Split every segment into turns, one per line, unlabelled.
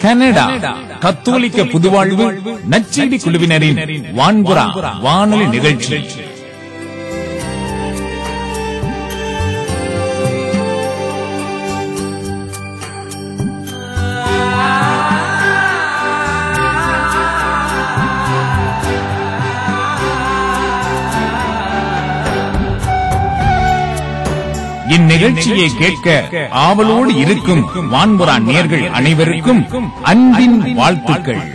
Canada கத்தோலிக்க புதுவாழ்வு நச்செடி குழுவினரின் வான்புறா வானொலி நிகழ்ச்சி இந்நிகழ்ச்சியை கேட்க ஆவலோடு இருக்கும் வான்புறா நேர்கள் அனைவருக்கும் அன்பின் வாழ்த்துக்கள்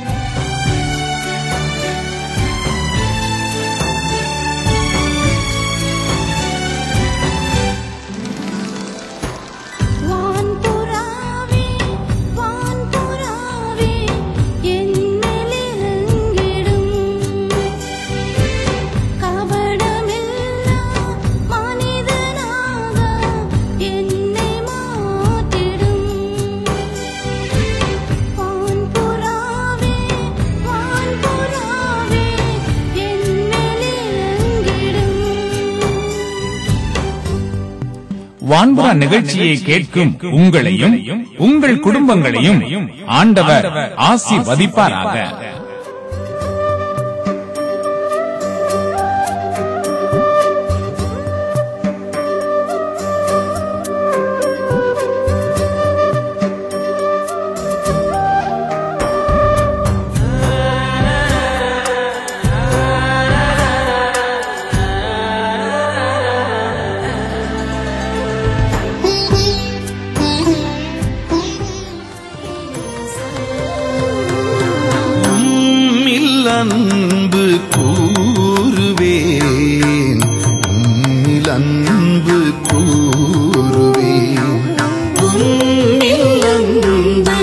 வான்புறாவே வான்புறாவே என்னிலிருங்கிடும் கபடமில்லா மனிதனாக என்னை மாற்றிடும் வான்புறாவே வான்புறாவே என்னிலிருங்கிடும்
வான்புறா நிகழ்ச்சியை கேட்கும் உங்களையும் உங்கள் குடும்பங்களையும் ஆண்டவர் ஆசிர்வதிப்பாராக
உம்மில் அன்பு கூறுவேன் உம்மில் அன்பு கூறுவேன் உம்மில் அன்பு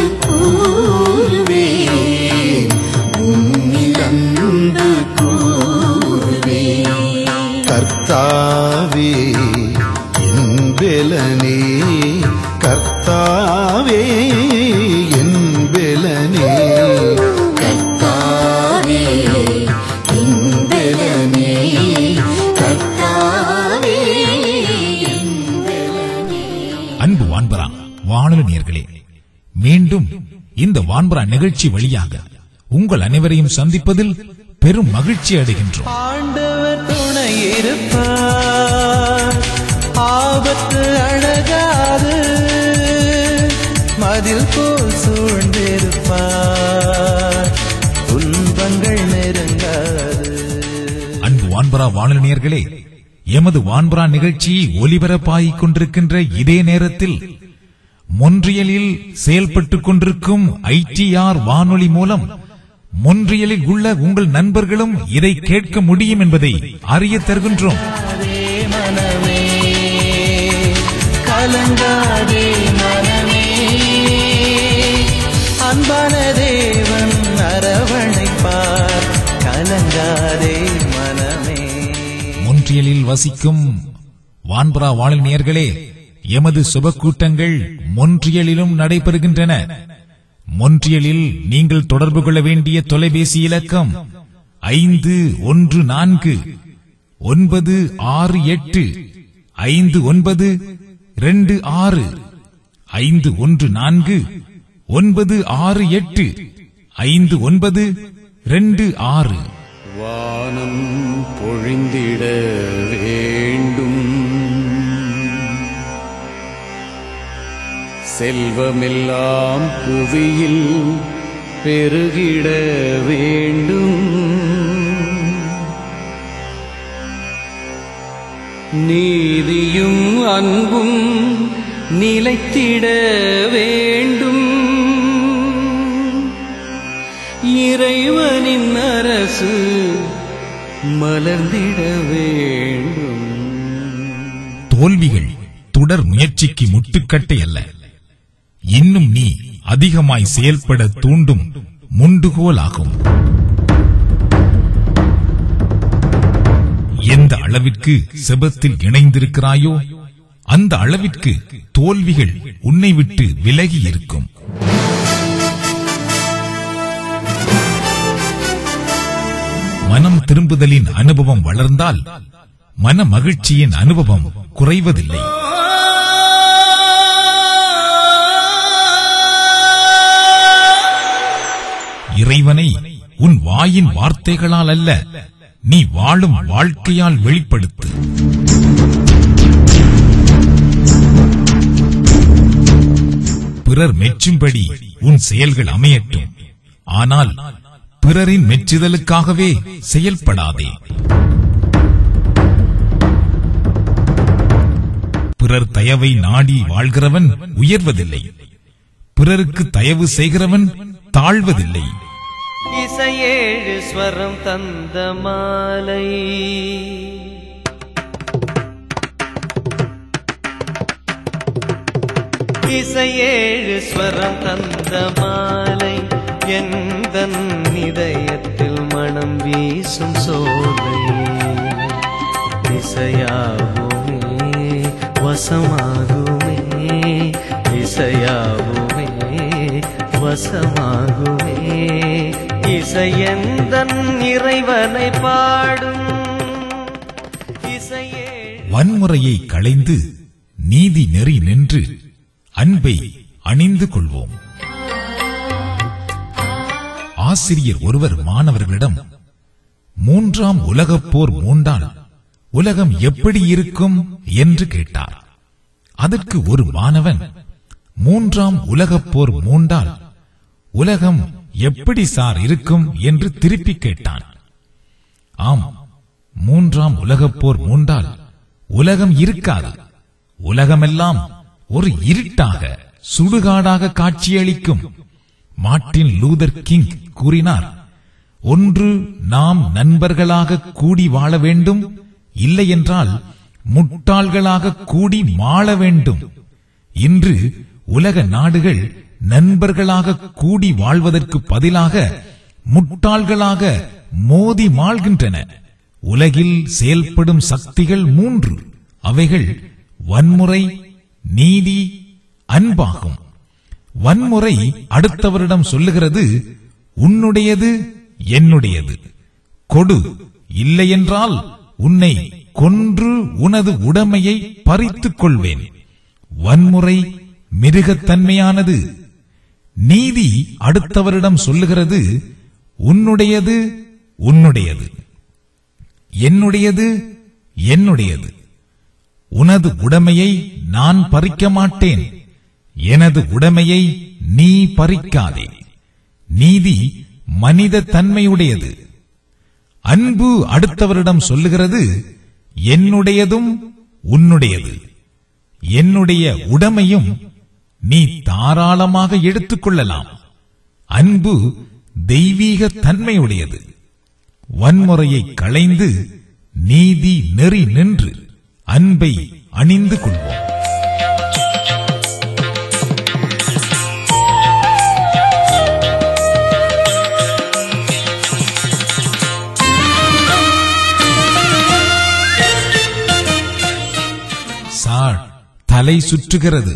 கூறுவேன் உம்மில் அன்பு கூறுவேன் கர்த்தாவே என் பெலனே கர்த்தாவே என் பெலனே கர்த்தாவே என் பெலனே கர்த்தாவே என்
அன்பு வான்பரா வானொலி நேர்களே மீண்டும் இந்த வான்பரா நிகழ்ச்சி வழியாக உங்கள் அனைவரையும் சந்திப்பதில் பெரும் மகிழ்ச்சி அடைகின்றோம்
ஆண்டவர் துணை இருப்பார் ஆபத்து அழகாது மதில் போல் சூழ்ந்திருப்பார் துன்பங்கள் நெருங்காது
அன்பு வான்பரா வானொலி நேர்களே எமது வான்பரா நிகழ்ச்சி ஒலிபரப்பாகிக் கொண்டிருக்கின்ற இதே நேரத்தில் மொன்றியலில் செயல்பட்டுக் கொண்டிருக்கும் ஐடிஆர் வானொலி மூலம் மொன்றியலில் உள்ள உங்கள் நண்பர்களும் இதை கேட்க முடியும் என்பதை அறிய தருகின்றோம்
அதே மனமே கலங்காதே மனமே அன்பான தேவன் அரவணைப்பார் கலங்காதே மனமே
மொன்றியலில் வசிக்கும் வான்பரா வானொலி நேர்களே எமது சுபக்கூட்டங்கள் மொன்றியலிலும் நடைபெறுகின்றன மொன்றியலில் நீங்கள் தொடர்பு கொள்ள வேண்டிய தொலைபேசி இலக்கம் ஐந்து ஒன்று நான்கு ஒன்பது ஆறு எட்டு ஐந்து ஒன்பது ரெண்டு ஆறு ஐந்து ஒன்று நான்கு ஒன்பது ஆறு எட்டு ஐந்து ஒன்பது ரெண்டு ஆறு
வானம் பொழிந்திட வேண்டும் செல்வமெல்லாம் புவியில் பெருகிட வேண்டும் நீதியும் அன்பும் நிலைத்திட வேண்டும் இறைவனின் அரசு மலர்ந்திட வேண்டும்
தோல்விகள் தொடர் முயற்சிக்கு முட்டுக்கட்டை அல்ல இன்னும் நீ அதிகமாய் செயல்பட தூண்டும் முண்டுகோல் ஆகும் எந்த அளவிற்கு செபத்தில் இணைந்திருக்கிறாயோ அந்த அளவிற்கு தோல்விகள் உன்னை விட்டு விலகி இருக்கும் மனம் திரும்புதலின் அனுபவம் வளர்ந்தால் மன மகிழ்ச்சியின் அனுபவம் குறைவதில்லை இறைவனை உன் வாயின் வார்த்தைகளால் அல்ல நீ வாழும் வாழ்க்கையால் வெளிப்படுத்து பிறர் மெச்சும்படி உன் செயல்கள் அமையட்டும் ஆனால் பிறரின் மெச்சுதலுக்காகவே செயல்படாதே பிறர் தயவை நாடி வாழ்கிறவன் உயர்வதில்லை பிறருக்கு தயவு செய்கிறவன் தாழ்வதில்லை
இசையேழு ஸ்வரம் தந்த மாலை இசையேழு ஸ்வரம் தந்த மாலை எந்த இதயத்தில் மனம் வீசும் சோலை இசையாகுமே வசமாகுமே இசையாகுமே வசமாகுமே இசையந்தன் இறைவனை பாடும் இசையே
வன்முறையை களைந்து நீதி நெறி நின்று அன்பை அணிந்து கொள்வோம் ஆசிரியர் ஒருவர் மாணவர்களிடம் மூன்றாம் உலகப் போர் மூண்டால் உலகம் எப்படி இருக்கும் என்று கேட்டார் அதற்கு ஒரு மாணவன் மூன்றாம் உலகப் போர் மூண்டால் உலகம் எப்படி சார் இருக்கும் என்று திருப்பி கேட்டான் ஆம் மூன்றாம் உலகப் போர் மூண்டால் உலகம் இருக்காது உலகமெல்லாம் ஒரு இருட்டாக சுடுகாடாக காட்சியளிக்கும் மார்ட்டின் லூதர் கிங் கூறினார் ஒன்று நாம் நண்பர்களாக கூடி வாழ வேண்டும் இல்லையென்றால் முட்டாள்களாக கூடி மாள வேண்டும் இன்று உலக நாடுகள் நண்பர்களாக கூடி வாழ்வதற்கு பதிலாக முட்டாள்களாக மோதி மாள்கின்றன உலகில் செயல்படும் சக்திகள் மூன்று அவைகள் வன்முறை நீதி அன்பாகும் வன்முறை அடுத்தவரிடம் சொல்லுகிறது உன்னுடையது என்னுடையது கொடு இல்லையென்றால் உன்னை கொன்று உனது உடைமையை பறித்துக் கொள்வேன் வன்முறை மிருகத்தன்மையானது நீதி அடுத்தவரிடம் சொல்லுகிறது உன்னுடையது உன்னுடையது என்னுடையது என்னுடையது உனது உடைமையை நான் பறிக்க மாட்டேன் எனது உடைமையை நீ பறிக்காதே நீதி மனித தன்மையுடையது அன்பு அடுத்தவரிடம் சொல்லுகிறது என்னுடையதும் உன்னுடையது என்னுடைய உடைமையும் நீ தாராளமாக எடுத்துக் கொள்ளலாம் அன்பு தெய்வீக தன்மையுடையது வன்முறையை களைந்து நீதி நெறி நின்று அன்பை அணிந்து கொள்வோம் சார் தலை சுற்றுகிறது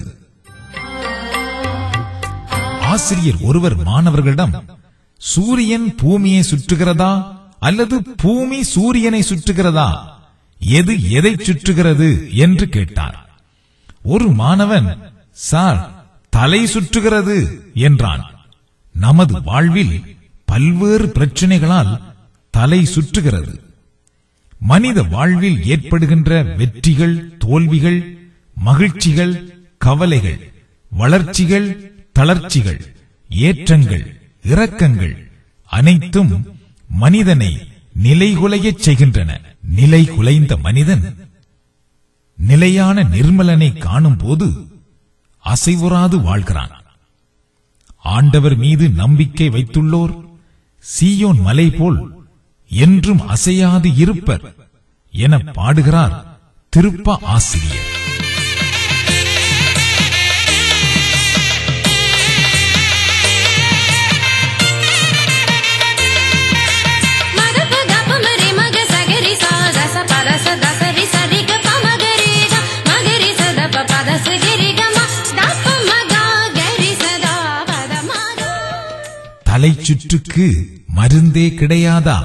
ஆசிரியர் ஒருவர் மாணவர்களிடம் சூரியன் பூமியை சுற்றுகிறதா அல்லது பூமி சூரியனை சுற்றுகிறதா எது எதை சுற்றுகிறது என்று கேட்டார் ஒரு மாணவன் சார் தலை சுற்றுகிறது என்றான் நமது வாழ்வில் பல்வேறு பிரச்சனைகளால் தலை சுற்றுகிறது மனித வாழ்வில் ஏற்படுகின்ற வெற்றிகள் தோல்விகள் மகிழ்ச்சிகள் கவலைகள் வளர்ச்சிகள் தளர்ச்சிகள் ஏற்றங்கள் இரக்கங்கள் அனைத்தும் மனிதனை நிலைகுலையச் செய்கின்றன நிலை குலைந்த மனிதன் நிலையான நிர்மலனை காணும் போது அசைவுறாது வாழ்கிறான் ஆண்டவர் மீது நம்பிக்கை வைத்துள்ளோர் சீயோன் மலை போல் என்றும் அசையாது இருப்பர் என பாடுகிறார் திருப்ப ஆசிரியர்
மதப கப மரி மக சகரி சா தச பத ச தச ரி ச ரி க ப மகரி க மகரி ச த ப பத ச கிரி க ம த ப ம க கரி ச த பத ம க
தலை சுற்றுக்கு மருந்தே கிடையாதா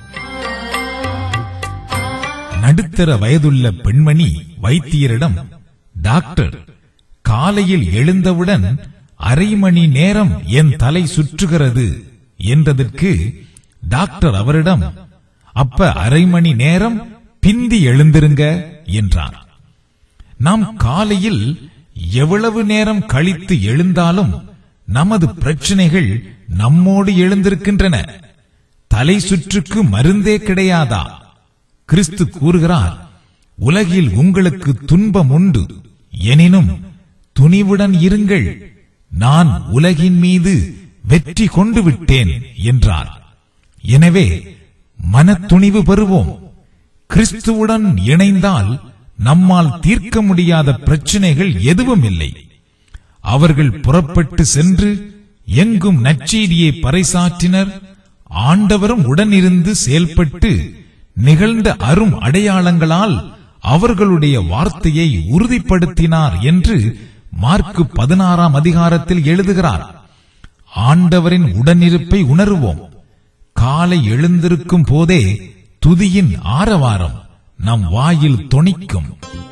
நடுத்தர வயதுள்ள பெண்மணி வைத்தியரிடம் டாக்டர் காலையில் எழுந்தவுடன் அரை மணி நேரம் என் தலை சுற்றுகிறது என்றதற்கு டாக்டர் அவரிடம் அப்ப அரை மணி நேரம் பிந்தி எழுந்திருங்க என்றார் நாம் காலையில் எவ்வளவு நேரம் கழித்து எழுந்தாலும் நமது பிரச்சனைகள் நம்மோடு எழுந்திருக்கின்றன தலை சுற்றுக்கு மருந்தே கிடையாதா கிறிஸ்து கூறுகிறார் உலகில் உங்களுக்கு துன்பம் உண்டு எனினும் துணிவுடன் இருங்கள் நான் உலகின் மீது வெற்றி கொண்டு விட்டேன் என்றார் எனவே மனத்துணிவு பெறுவோம் கிறிஸ்துவுடன் இணைந்தால் நம்மால் தீர்க்க முடியாத பிரச்சனைகள் எதுவும் இல்லை அவர்கள் புறப்பட்டு சென்று எங்கும் நற்செய்தியை பறைசாற்றினர் ஆண்டவரும் உடனிருந்து செயல்பட்டு நிகழ்ந்த அரும் அடையாளங்களால் அவர்களுடைய வார்த்தையை உறுதிப்படுத்தினார் என்று மார்க்கு பதினாறாம் அதிகாரத்தில் எழுதுகிறார் ஆண்டவரின் உடனிருப்பை உணருவோம் காலை எழுந்திருக்கும் போதே துதியின் ஆரவாரம் நம் வாயில் தொனிக்கும்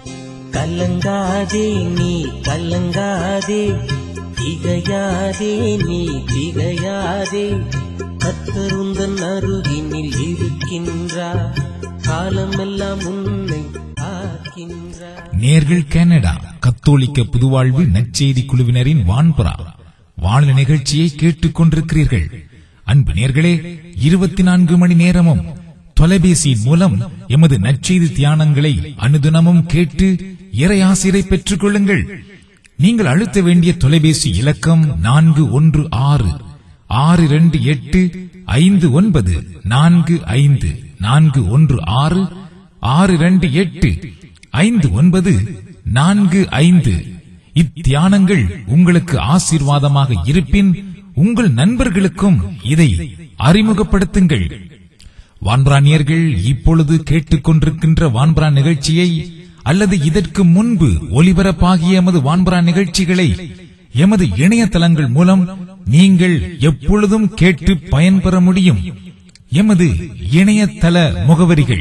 கலங்காதே நீ கலங்காதே திகையாதே நீ திகையாதே கத்தருந்தன் அருகினில் இருக்கின்றார் காலமெல்லாம் உன்னை காக்கின்றார்
நேர்கள் கனடா கத்தோலிக்க புதுவாழ்வு நற்செய்தி குழுவினரின் வான்புறா வானொலி நிகழ்ச்சியை கேட்டுக் கொண்டிருக்கிறீர்கள் அன்பு நேர்களே இருபத்தி நான்கு மணி நேரமும் தொலைபேசியின் மூலம் எமது நற்செய்தி தியானங்களை அனுதினமும் கேட்டு இறையாசிரை பெற்றுக் கொள்ளுங்கள் நீங்கள் அழுத்த வேண்டிய தொலைபேசி இலக்கம் நான்கு ஒன்று ஆறு ஆறு இரண்டு எட்டு ஐந்து ஒன்பது நான்கு ஐந்து நான்கு ஒன்று ஆறு ஆறு இரண்டு எட்டு ஐந்து ஒன்பது நான்கு ஐந்து இத்தியானங்கள் உங்களுக்கு ஆசீர்வாதமாக இருப்பின் உங்கள் நண்பர்களுக்கும் இதை அறிமுகப்படுத்துங்கள் வான்பிராணியர்கள் இப்பொழுது கேட்டுக்கொண்டிருக்கின்ற வான்பரா நிகழ்ச்சியை அல்லது இதற்கு முன்பு ஒலிபரப்பாகிய எமது வான்பரா நிகழ்ச்சிகளை எமது இணையதளங்கள் மூலம் நீங்கள் எப்பொழுதும் கேட்டு பயன்பெற முடியும் எமது இணையதள முகவரிகள்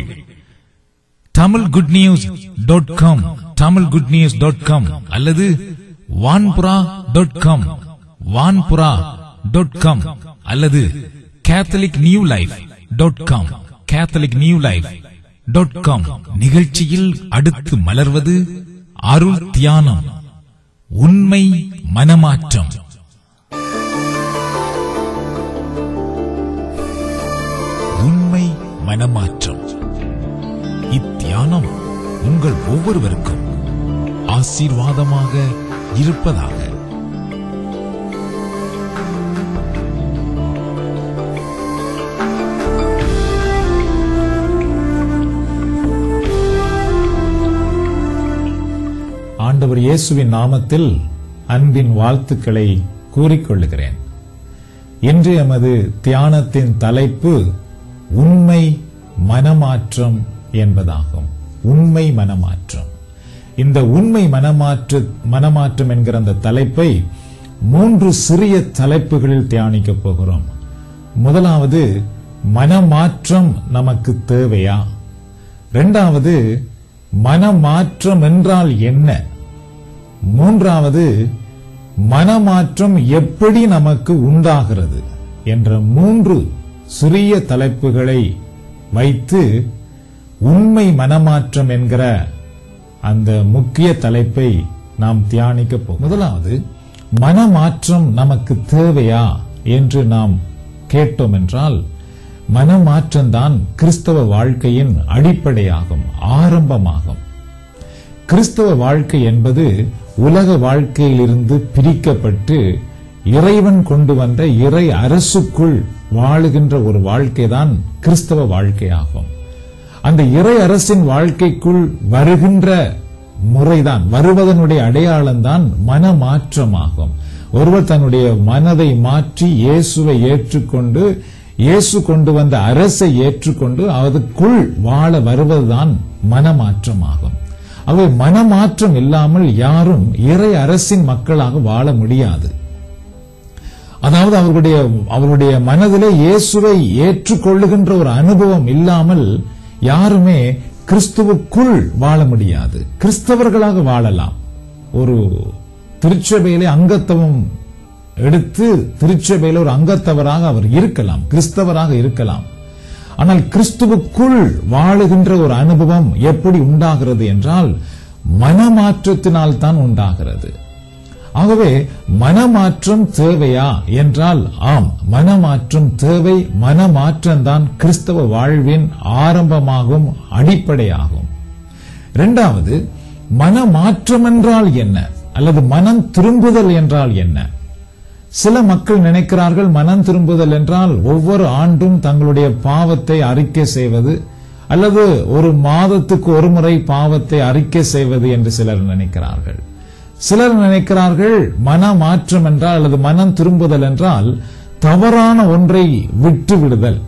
Tamil good news dot com Tamil good news dot com அல்லது வான்புரா டாட் காம் வான்புரா டாட் காம் அல்லது Catholic new life dot com Catholic new life dot com நிகழ்ச்சியில் அடுத்து மலர்வது அருள் தியானம் உண்மை மனமாற்றம் உண்மை மனமாற்றம் இத்தியானம் உங்கள் ஒவ்வொருவருக்கும் ஆசீர்வாதமாக இருப்பதாக
ஆண்டவர் இயேசுவின் நாமத்தில் அன்பின் வாழ்த்துக்களை கூறிக்கொள்ளுகிறேன் இன்று எமது தியானத்தின் தலைப்பு உண்மை மனமாற்றம் என்பதாகும் உண்மை மனமாற்றம் இந்த உண்மை மனமாற்ற மனமாற்றம் என்கிற அந்த தலைப்பை மூன்று சிறிய தலைப்புகளில் தியானிக்கப் போகிறோம் முதலாவது மனமாற்றம் நமக்கு தேவையா இரண்டாவது மனமாற்றம் என்றால் என்ன மூன்றாவது மனமாற்றம் எப்படி நமக்கு உண்டாகிறது என்ற மூன்று சிறிய தலைப்புகளை வைத்து உண்மை மனமாற்றம் என்கிற அந்த முக்கிய தலைப்பை நாம் தியானிக்க போகிறோம் முதலாவது மனமாற்றம் நமக்கு தேவையா என்று நாம் கேட்டோம் என்றால் மனமாற்றம்தான் கிறிஸ்தவ வாழ்க்கையின் அடிப்படையாகும் ஆரம்பமாகும் கிறிஸ்தவ வாழ்க்கை என்பது உலக வாழ்க்கையிலிருந்து பிரிக்கப்பட்டு இறைவன் கொண்டு வந்த இறை அரசுக்குள் வாழுகின்ற ஒரு வாழ்க்கைதான் கிறிஸ்தவ வாழ்க்கையாகும் அந்த இறை அரசின் வாழ்க்கைக்குள் வருகின்ற முறைதான் வருவதனுடைய அடையாளம்தான் மனமாற்றமாகும் ஒருவர் தன்னுடைய மனதை மாற்றி இயேசுவை ஏற்றுக்கொண்டு இயேசு கொண்டு வந்த அரசை ஏற்றுக்கொண்டு அதுக்குள் வாழ வருவதுதான் மனமாற்றமாகும் அவை மனமாற்றம் இல்லாமல் யாரும் இறை அரசின் மக்களாக வாழ முடியாது அதாவது அவர்களுடைய அவருடைய மனதிலே இயேசுவை ஏற்றுக்கொள்ளுகின்ற ஒரு அனுபவம் இல்லாமல் யாருமே கிறிஸ்துவுக்குள் வாழ முடியாது கிறிஸ்தவர்களாக வாழலாம் ஒரு திருச்சபையிலே அங்கத்துவம் எடுத்து திருச்சபையில் ஒரு அங்கத்தவராக அவர் இருக்கலாம் கிறிஸ்தவராக இருக்கலாம் ஆனால் கிறிஸ்துவுக்குள் வாழுகின்ற ஒரு அனுபவம் எப்படி உண்டாகிறது என்றால் மனமாற்றத்தினால் தான் உண்டாகிறது ஆகவே மனமாற்றம் தேவையா என்றால் ஆம் மனமாற்றம் தேவை மனமாற்றம் தான் கிறிஸ்தவ வாழ்வின் ஆரம்பமாகும் அடிப்படையாகும் இரண்டாவது மனமாற்றம் என்றால் என்ன அல்லது மனம் திரும்புதல் என்றால் என்ன சில மக்கள் நினைக்கிறார்கள் மனம் திரும்புதல் என்றால் ஒவ்வொரு ஆண்டும் தங்களுடைய பாவத்தை அறிக்கை செய்வது அல்லது ஒரு மாதத்துக்கு ஒரு முறை பாவத்தை அறிக்கை செய்வது என்று சிலர் நினைக்கிறார்கள் சிலர் நினைக்கிறார்கள் மன மாற்றம் என்றால் அல்லது மனம் திரும்புதல் என்றால் தவறான ஒன்றை விட்டு விடுதல்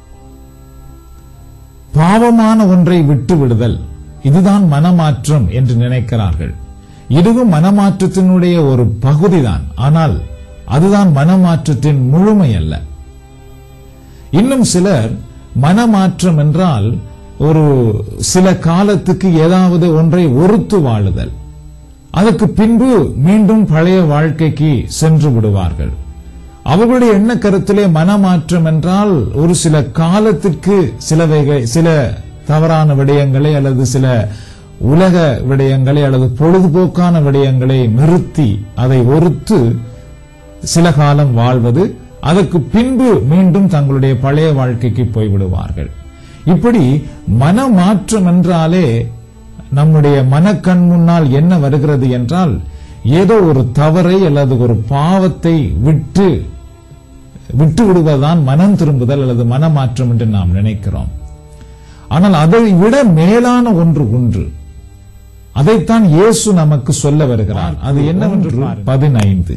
பாவமான ஒன்றை விட்டு விடுதல் இதுதான் மனமாற்றம் என்று நினைக்கிறார்கள் இதுவும் மனமாற்றத்தினுடைய ஒரு பகுதிதான் ஆனால் அதுதான் மனமாற்றத்தின் முழுமை அல்ல இன்னும் சிலர் மனமாற்றம் என்றால் ஒரு சில காலத்துக்கு ஏதாவது ஒன்றை ஒருத்து வாழுதல் அதற்கு பின்பு மீண்டும் பழைய வாழ்க்கைக்கு சென்று விடுவார்கள் அவர்களுடைய எண்ண கருத்திலே மனமாற்றம் என்றால் ஒரு சில காலத்திற்கு சில வகை- சில தவறான விடயங்களை அல்லது சில உலக விடயங்களை அல்லது பொழுதுபோக்கான விடயங்களை நிறுத்தி அதை ஒருத்து சில காலம் வாழ்வது அதற்கு பின்பு மீண்டும் தங்களுடைய பழைய வாழ்க்கைக்கு போய்விடுவார்கள் இப்படி மனமாற்றம் என்றாலே நம்முடைய மனக்கண் முன்னால் என்ன வருகிறது என்றால் ஏதோ ஒரு தவறை அல்லது ஒரு பாவத்தை விட்டு விட்டு விடுவதுதான் மனம் திரும்புதல் அல்லது மனமாற்றம் என்று நாம் நினைக்கிறோம் ஆனால் அதை விட மேலான ஒன்று ஒன்று அதைத்தான் இயேசு நமக்கு சொல்ல வருகிறார் அது என்னவென்று பதினைந்து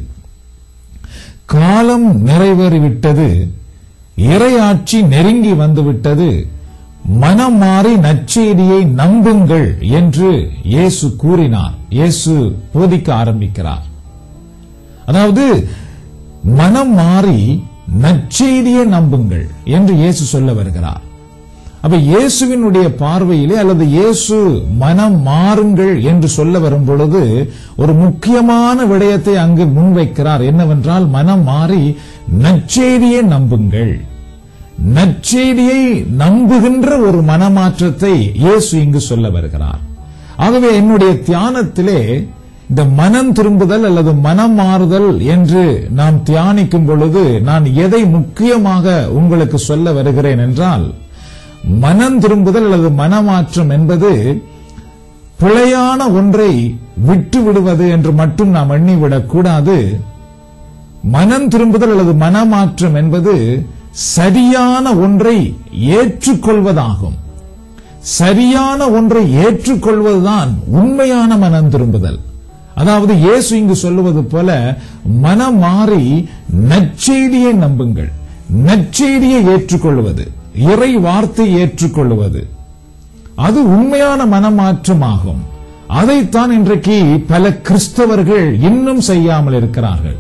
காலம் நிறைவேறிவிட்டது இறையாட்சி நெருங்கி வந்துவிட்டது மனம் மாறி நற்செய்தியை நம்புங்கள் என்று இயேசு கூறினார் இயேசு போதிக்க ஆரம்பிக்கிறார் அதாவது மனம் மாறி நற்செய்தியை நம்புங்கள் என்று இயேசு சொல்ல வருகிறார் அப்ப இயேசுவினுடைய பார்வையிலே அல்லது இயேசு மனம் மாறுங்கள் என்று சொல்ல வரும் பொழுது ஒரு முக்கியமான விடயத்தை அங்கு முன்வைக்கிறார் என்னவென்றால் மனம் மாறி நற்செய்தியை நம்புங்கள் நற்செய்தியை நம்புகின்ற ஒரு மனமாற்றத்தை இயேசு இங்கு சொல்ல வருகிறார் ஆகவே என்னுடைய தியானத்திலே இந்த மனம் திரும்புதல் அல்லது மனம் மாறுதல் என்று நாம் தியானிக்கும் பொழுது நான் எதை முக்கியமாக உங்களுக்கு சொல்ல வருகிறேன் என்றால் மனம் திரும்புதல் அல்லது மனமாற்றம் என்பது பிழையான ஒன்றை விட்டு விடுவது என்று மட்டும் நாம் எண்ணிவிடக் கூடாது மனம் திரும்புதல் அல்லது மனமாற்றம் என்பது சரியான ஒன்றை ஏற்றுக்கொள்வதாகும் சரியான ஒன்றை ஏற்றுக்கொள்வதுதான் உண்மையான மனம் திரும்புதல் அதாவது இயேசு இங்கு சொல்லுவது போல மனம் மாறி நற்செய்தியை நம்புங்கள் நற்செய்தியை ஏற்றுக்கொள்வது இறை வார்த்தை ஏற்றுக்கொள்வது அது உண்மையான மனமாற்றமாகும் அதைத்தான் இன்றைக்கு பல கிறிஸ்தவர்கள் இன்னும் செய்யாமல் இருக்கிறார்கள்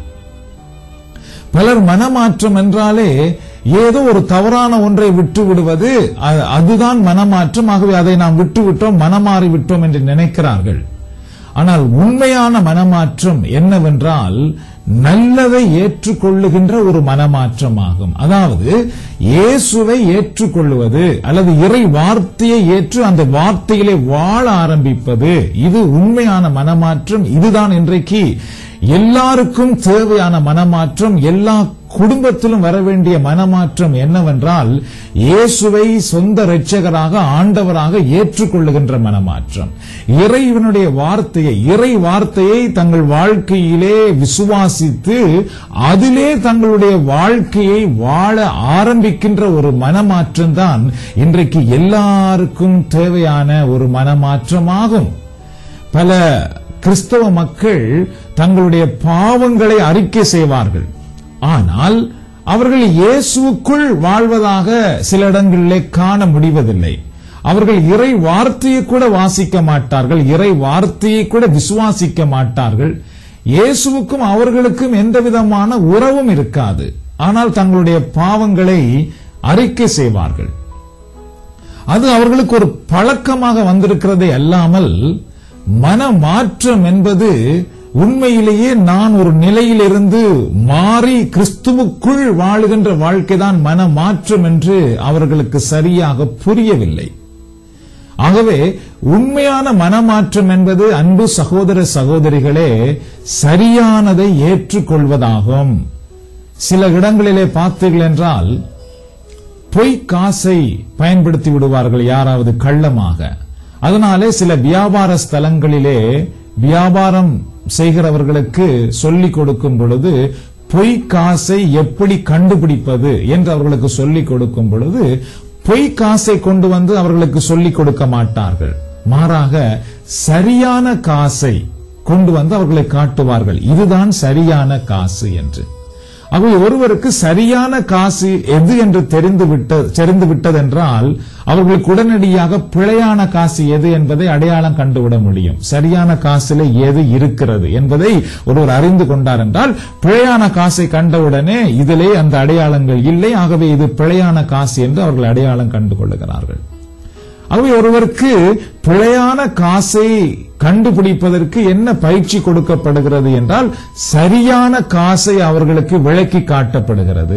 பலர் மனமாற்றம் என்றாலே ஏதோ ஒரு தவறான ஒன்றை விட்டு விடுவது அ- அதுதான் மனமாற்றம் ஆகவே அதை நாம் விட்டு விட்டோம் மனமாறி விட்டோம் என்று நினைக்கிறார்கள் ஆனால் உண்மையான மனமாற்றம் என்னவென்றால் நல்லதை ஏற்றுக்கொள்ளுகின்ற ஒரு மனமாற்றமாகும் அதாவது இயேசுவை ஏற்றுக்கொள்ளுவது அல்லது இறை வார்த்தையை ஏற்று அந்த வார்த்தையிலே வாழ ஆரம்பிப்பது இது உண்மையான மனமாற்றம் இதுதான் இன்றைக்கு எல்லாருக்கும் தேவையான மனமாற்றம் எல்லா குடும்பத்திலும் வர வேண்டிய மனமாற்றம் என்னவென்றால் இயேசுவை சொந்த இரட்சகராக ஆண்டவராக ஏற்றுக்கொள்ளுகின்ற மனமாற்றம் இறைவனுடைய வார்த்தையை இறை வார்த்தையை தங்கள் வாழ்க்கையிலே விசுவாசித்து அதிலே தங்களுடைய வாழ்க்கையை வாழ ஆரம்பிக்கின்ற ஒரு மனமாற்றம் தான் இன்றைக்கு எல்லாருக்கும் தேவையான ஒரு மனமாற்றமாகும் பல கிறிஸ்தவ மக்கள் தங்களுடைய பாவங்களை அறிக்கை செய்வார்கள் ஆனால் அவர்கள் இயேசுவுக்குள் வாழ்வதாக சில இடங்களிலே காண முடிவதில்லை அவர்கள் இறை வார்த்தையை கூட வாசிக்க மாட்டார்கள் இறை வார்த்தையை கூட விசுவாசிக்க மாட்டார்கள் இயேசுவுக்கும் அவர்களுக்கும் எந்த விதமான உறவும் இருக்காது ஆனால் தங்களுடைய பாவங்களை அறிக்கை செய்வார்கள் அது அவர்களுக்கு ஒரு பழக்கமாக வந்திருக்கிறதே அல்லாமல் மன மாற்றம் என்பது உண்மையிலேயே நான் ஒரு நிலையிலிருந்து மாறி கிறிஸ்துவுக்குள் வாழுகின்ற வாழ்க்கைதான் மனமாற்றம் என்று அவர்களுக்கு சரியாக புரியவில்லை ஆகவே உண்மையான மனமாற்றம் என்பது அன்பு சகோதர சகோதரிகளே சரியானதை ஏற்றுக்கொள்வதாகும் சில இடங்களிலே பார்த்தீர்கள் என்றால் பொய் காசை பயன்படுத்தி விடுவார்கள் யாராவது கள்ளமாக அதனாலே சில வியாபார ஸ்தலங்களிலே வியாபாரம் செய்கிறவர்களுக்கு சொல்லிக் கொடுக்கும் பொழுது பொய் காசை எப்படி கண்டுபிடிப்பது என்று அவர்களுக்கு சொல்லிக் கொடுக்கும் பொழுது பொய் காசை கொண்டு வந்து அவர்களுக்கு சொல்லிக் கொடுக்க மாட்டார்கள் மாறாக சரியான காசை கொண்டு வந்து அவர்களை காட்டுவார்கள் இதுதான் சரியான காசு என்று ஆகவே ஒருவருக்கு சரியான காசு எது என்று தெரிந்து விட்ட தெரிந்து விட்டதென்றால் அவர்களுக்கு உடனடியாக பிழையான காசு எது என்பதை அடையாளம் கண்டுவிட முடியும் சரியான காசிலே எது இருக்கிறது என்பதை ஒருவர் அறிந்து கொண்டார் என்றால் பிழையான காசை கண்டவுடனே இதிலே அந்த அடையாளங்கள் இல்லை ஆகவே இது பிழையான காசு என்று அவர்கள் அடையாளம் கண்டு கொள்ளுகிறார்கள் ஆகவே ஒருவருக்கு பிழையான காசை கண்டுபிடிப்பதற்கு என்ன பயிற்சி கொடுக்கப்படுகிறது என்றால் சரியான காசை அவர்களுக்கு விளக்கி காட்டப்படுகிறது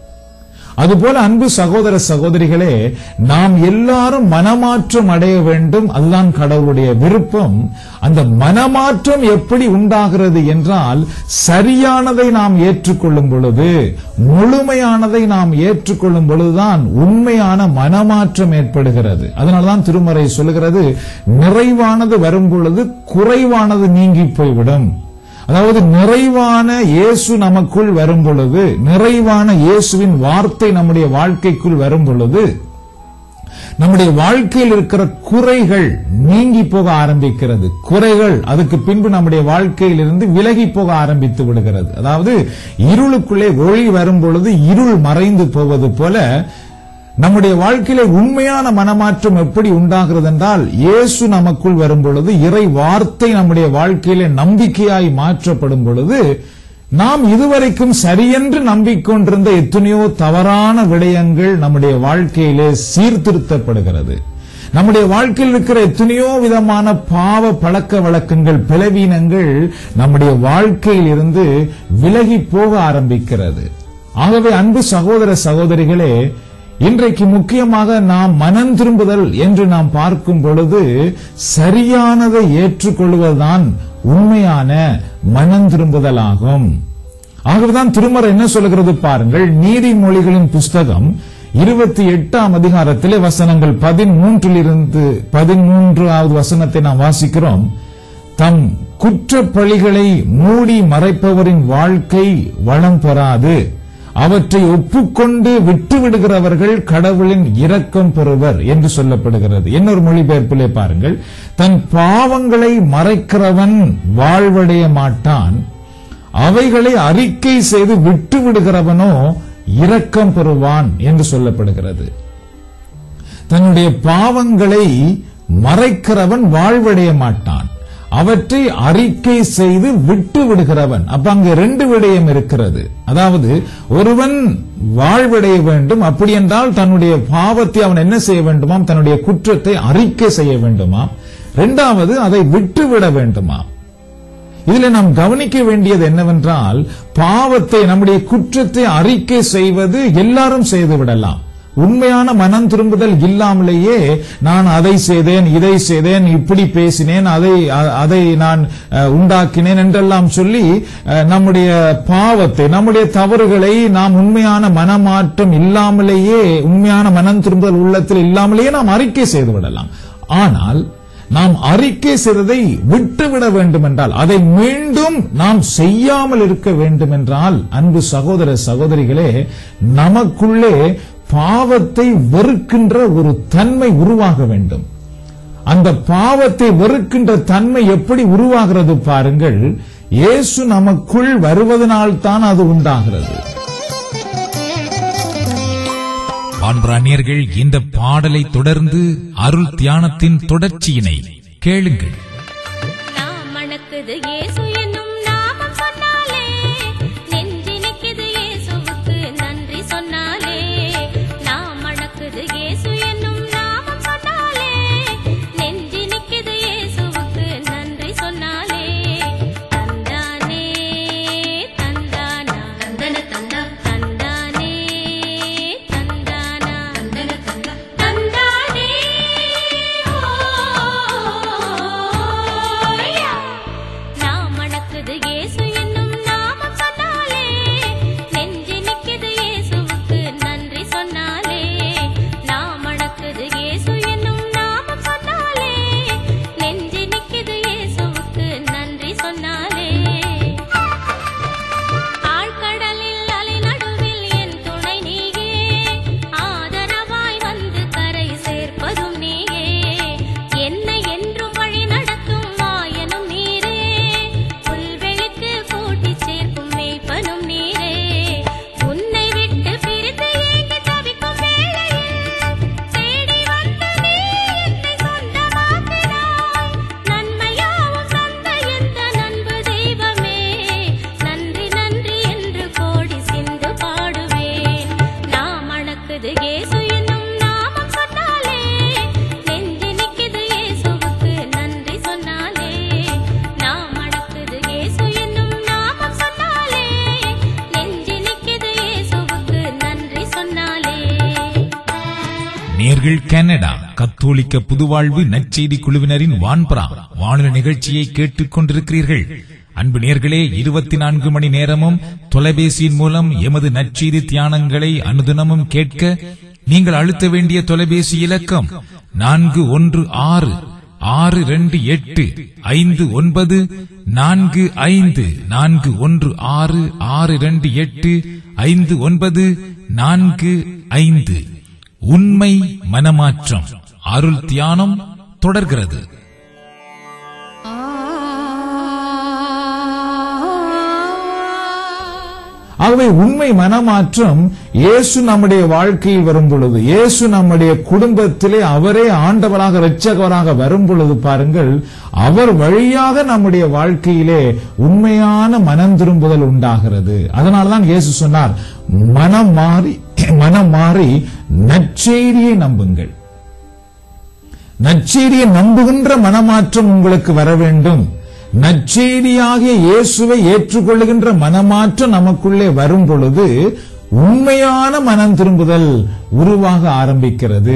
அதுபோல அன்பு சகோதர சகோதரிகளே நாம் எல்லாரும் மனமாற்றம் அடைய வேண்டும் அதுதான் கடவுளுடைய விருப்பம் அந்த மனமாற்றம் எப்படி உண்டாகிறது என்றால் சரியானதை நாம் ஏற்றுக்கொள்ளும் பொழுது முழுமையானதை நாம் ஏற்றுக்கொள்ளும் பொழுதுதான் உண்மையான மனமாற்றம் ஏற்படுகிறது அதனால்தான் திருமறை சொல்லுகிறது நிறைவானது வரும் பொழுது குறைவானது நீங்கி போய்விடும் அதாவது நிறைவான இயேசு நமக்குள் வரும் பொழுது நிறைவான இயேசுவின் வார்த்தை நம்முடைய வாழ்க்கைக்குள் வரும் பொழுது நம்முடைய வாழ்க்கையில் இருக்கிற குறைகள் நீங்கி போக ஆரம்பிக்கிறது குறைகள் அதுக்கு பின்பு நம்முடைய வாழ்க்கையில் இருந்து விலகி போக ஆரம்பித்து விடுகிறது அதாவது இருளுக்குள்ளே ஒளி வரும் பொழுது இருள் மறைந்து போவது போல நம்முடைய வாழ்க்கையிலே உண்மையான மனமாற்றம் எப்படி உண்டாகிறது என்றால் இயேசு நமக்குள் வரும் பொழுது இறை வார்த்தை நம்முடைய வாழ்க்கையிலே நம்பிக்கையாய் மாற்றப்படும் பொழுது நாம் இதுவரைக்கும் சரியென்று நம்பிக்கொண்டிருந்த எத்தனையோ தவறான விடயங்கள் நம்முடைய வாழ்க்கையிலே சீர்திருத்தப்படுகிறது நம்முடைய வாழ்க்கையில் இருக்கிற எத்தனையோ விதமான பாவ பழக்க வழக்கங்கள் பிளவீனங்கள் நம்முடைய வாழ்க்கையில் இருந்து விலகி போக ஆரம்பிக்கிறது ஆகவே அன்பு சகோதர சகோதரிகளே இன்றைக்கு முக்கியமாக நாம் மனம் திரும்புதல் என்று நாம் பார்க்கும் பொழுது சரியானதை ஏற்றுக்கொள்வதுதான் உண்மையான மனம் திரும்புதலாகும் ஆகவேதான் திருமறை என்ன சொல்லுகிறது பாருங்கள் நீதிமொழிகளின் புஸ்தகம் இருபத்தி எட்டாம் அதிகாரத்திலே வசனங்கள் பதிமூன்றிலிருந்து பதிமூன்றாவது வசனத்தை நாம் வாசிக்கிறோம் தம் குற்றப்பழிகளை மூடி மறைப்பவரின் வாழ்க்கை வளம் பெறாது அவற்றை ஒப்புக்கொண்டு விட்டு விடுகிறவர்கள் கடவுளின் இரக்கம் பெறுவர் என்று சொல்லப்படுகிறது இன்னொரு மொழிபெயர்ப்பிலே பாருங்கள் தன் பாவங்களை மறைக்கிறவன் வாழ்வடைய மாட்டான் அவைகளை அறிக்கை செய்து விட்டு விடுகிறவனோ இரக்கம் பெறுவான் என்று சொல்லப்படுகிறது தன்னுடைய பாவங்களை மறைக்கிறவன் வாழ்வடைய மாட்டான் அவற்றை அறிக்கை செய்து விட்டு விடுகிறவன் அப்ப அங்க ரெண்டு விடயம் இருக்கிறது அதாவது ஒருவன் வாழ்வடைய வேண்டும் அப்படி என்றால் தன்னுடைய பாவத்தை அவன் என்ன செய்ய வேண்டுமாம் தன்னுடைய குற்றத்தை அறிக்கை செய்ய வேண்டுமாம் இரண்டாவது அதை விட்டுவிட வேண்டுமாம் இதுல நாம் கவனிக்க வேண்டியது என்னவென்றால் பாவத்தை நம்முடைய குற்றத்தை அறிக்கை செய்வது எல்லாரும் செய்து விடலாம் உண்மையான மனம் திரும்புதல் இல்லாமலேயே நான் அதை செய்தேன் இதை செய்தேன் இப்படி பேசினேன் அதை அ- அதை நான் அஹ், உண்டாக்கினேன் என்றெல்லாம் சொல்லி அஹ், நம்முடைய பாவத்தை நம்முடைய தவறுகளை நாம் உண்மையான மனமாற்றம் இல்லாமலேயே உண்மையான மனம் திரும்புதல் உள்ளத்தில் இல்லாமலேயே நாம் அறிக்கை செய்து விடலாம் ஆனால் நாம் அறிக்கை செய்ததை விட்டுவிட வேண்டும் என்றால் அதை மீண்டும் நாம் செய்யாமல் இருக்க வேண்டும் என்றால் அன்பு சகோதர சகோதரிகளே நமக்குள்ளே பாவத்தை வெறுக்கின்ற ஒரு தன்மை உருவாக வேண்டும் அந்த பாவத்தை வெறுக்கின்ற தன்மை எப்படி உருவாகிறது பாருங்கள் இயேசு நமக்குள் வருவதனால் தான் அது உண்டாகிறது
வான்பிராணியர்கள் இந்த பாடலை தொடர்ந்து அருள் தியானத்தின் தொடர்ச்சியினை கேளுங்கள்
நாம் மணக்குது இயேசு என்னும் நாமம் சொன்னாலே நெஞ்சினிக்குது இயேசுவுக்கு நன்றி சொன்னாலே நாம் மணக்குது இயேசு என்னும் நாமம் சொன்னாலே நெஞ்சினிக்குது இயேசுவுக்கு நன்றி சொன்னாலே
நேயர்கள் கனடா கத்தோலிக்க புதுவாழ்வு நற்செய்தி குழுவினரின் வான்பரா வானொலி நிகழ்ச்சியை கேட்டுக் கொண்டிருக்கிறீர்கள் அன்பு நேர்களே இருபத்தி நான்கு மணி நேரமும் தொலைபேசியின் மூலம் எமது நற்செய்தி தியானங்களை அனுதினமும் கேட்க நீங்கள் அழுத்த வேண்டிய தொலைபேசி இலக்கம் நான்கு ஒன்று ஆறு ஆறு ரெண்டு எட்டு ஐந்து ஒன்பது நான்கு ஐந்து நான்கு ஒன்று ஆறு ஆறு ரெண்டு எட்டு ஐந்து ஒன்பது நான்கு ஐந்து உண்மை மனமாற்றம் அருள் தியானம் தொடர்கிறது
ஆகவே உண்மை மனமாற்றம் இயேசு நம்முடைய வாழ்க்கையில் வரும் பொழுது இயேசு நம்முடைய குடும்பத்திலே அவரே ஆண்டவராக இரட்சகராக வரும் பொழுது பாருங்கள் அவர் வழியாக நம்முடைய வாழ்க்கையிலே உண்மையான மனம் திரும்புதல் உண்டாகிறது அதனால்தான் இயேசு சொன்னார் மனம் மாறி மனம் மாறி நற்செய்தியை நம்புங்கள் நற்செய்தியை நம்புகின்ற மனமாற்றம் உங்களுக்கு வர வேண்டும் நற்செய்தியாகிய இயேசுவை ஏற்றுக்கொள்ளுகின்ற மனமாற்றம் நமக்குள்ளே வரும் பொழுது உண்மையான மனம் திரும்புதல் உருவாக ஆரம்பிக்கிறது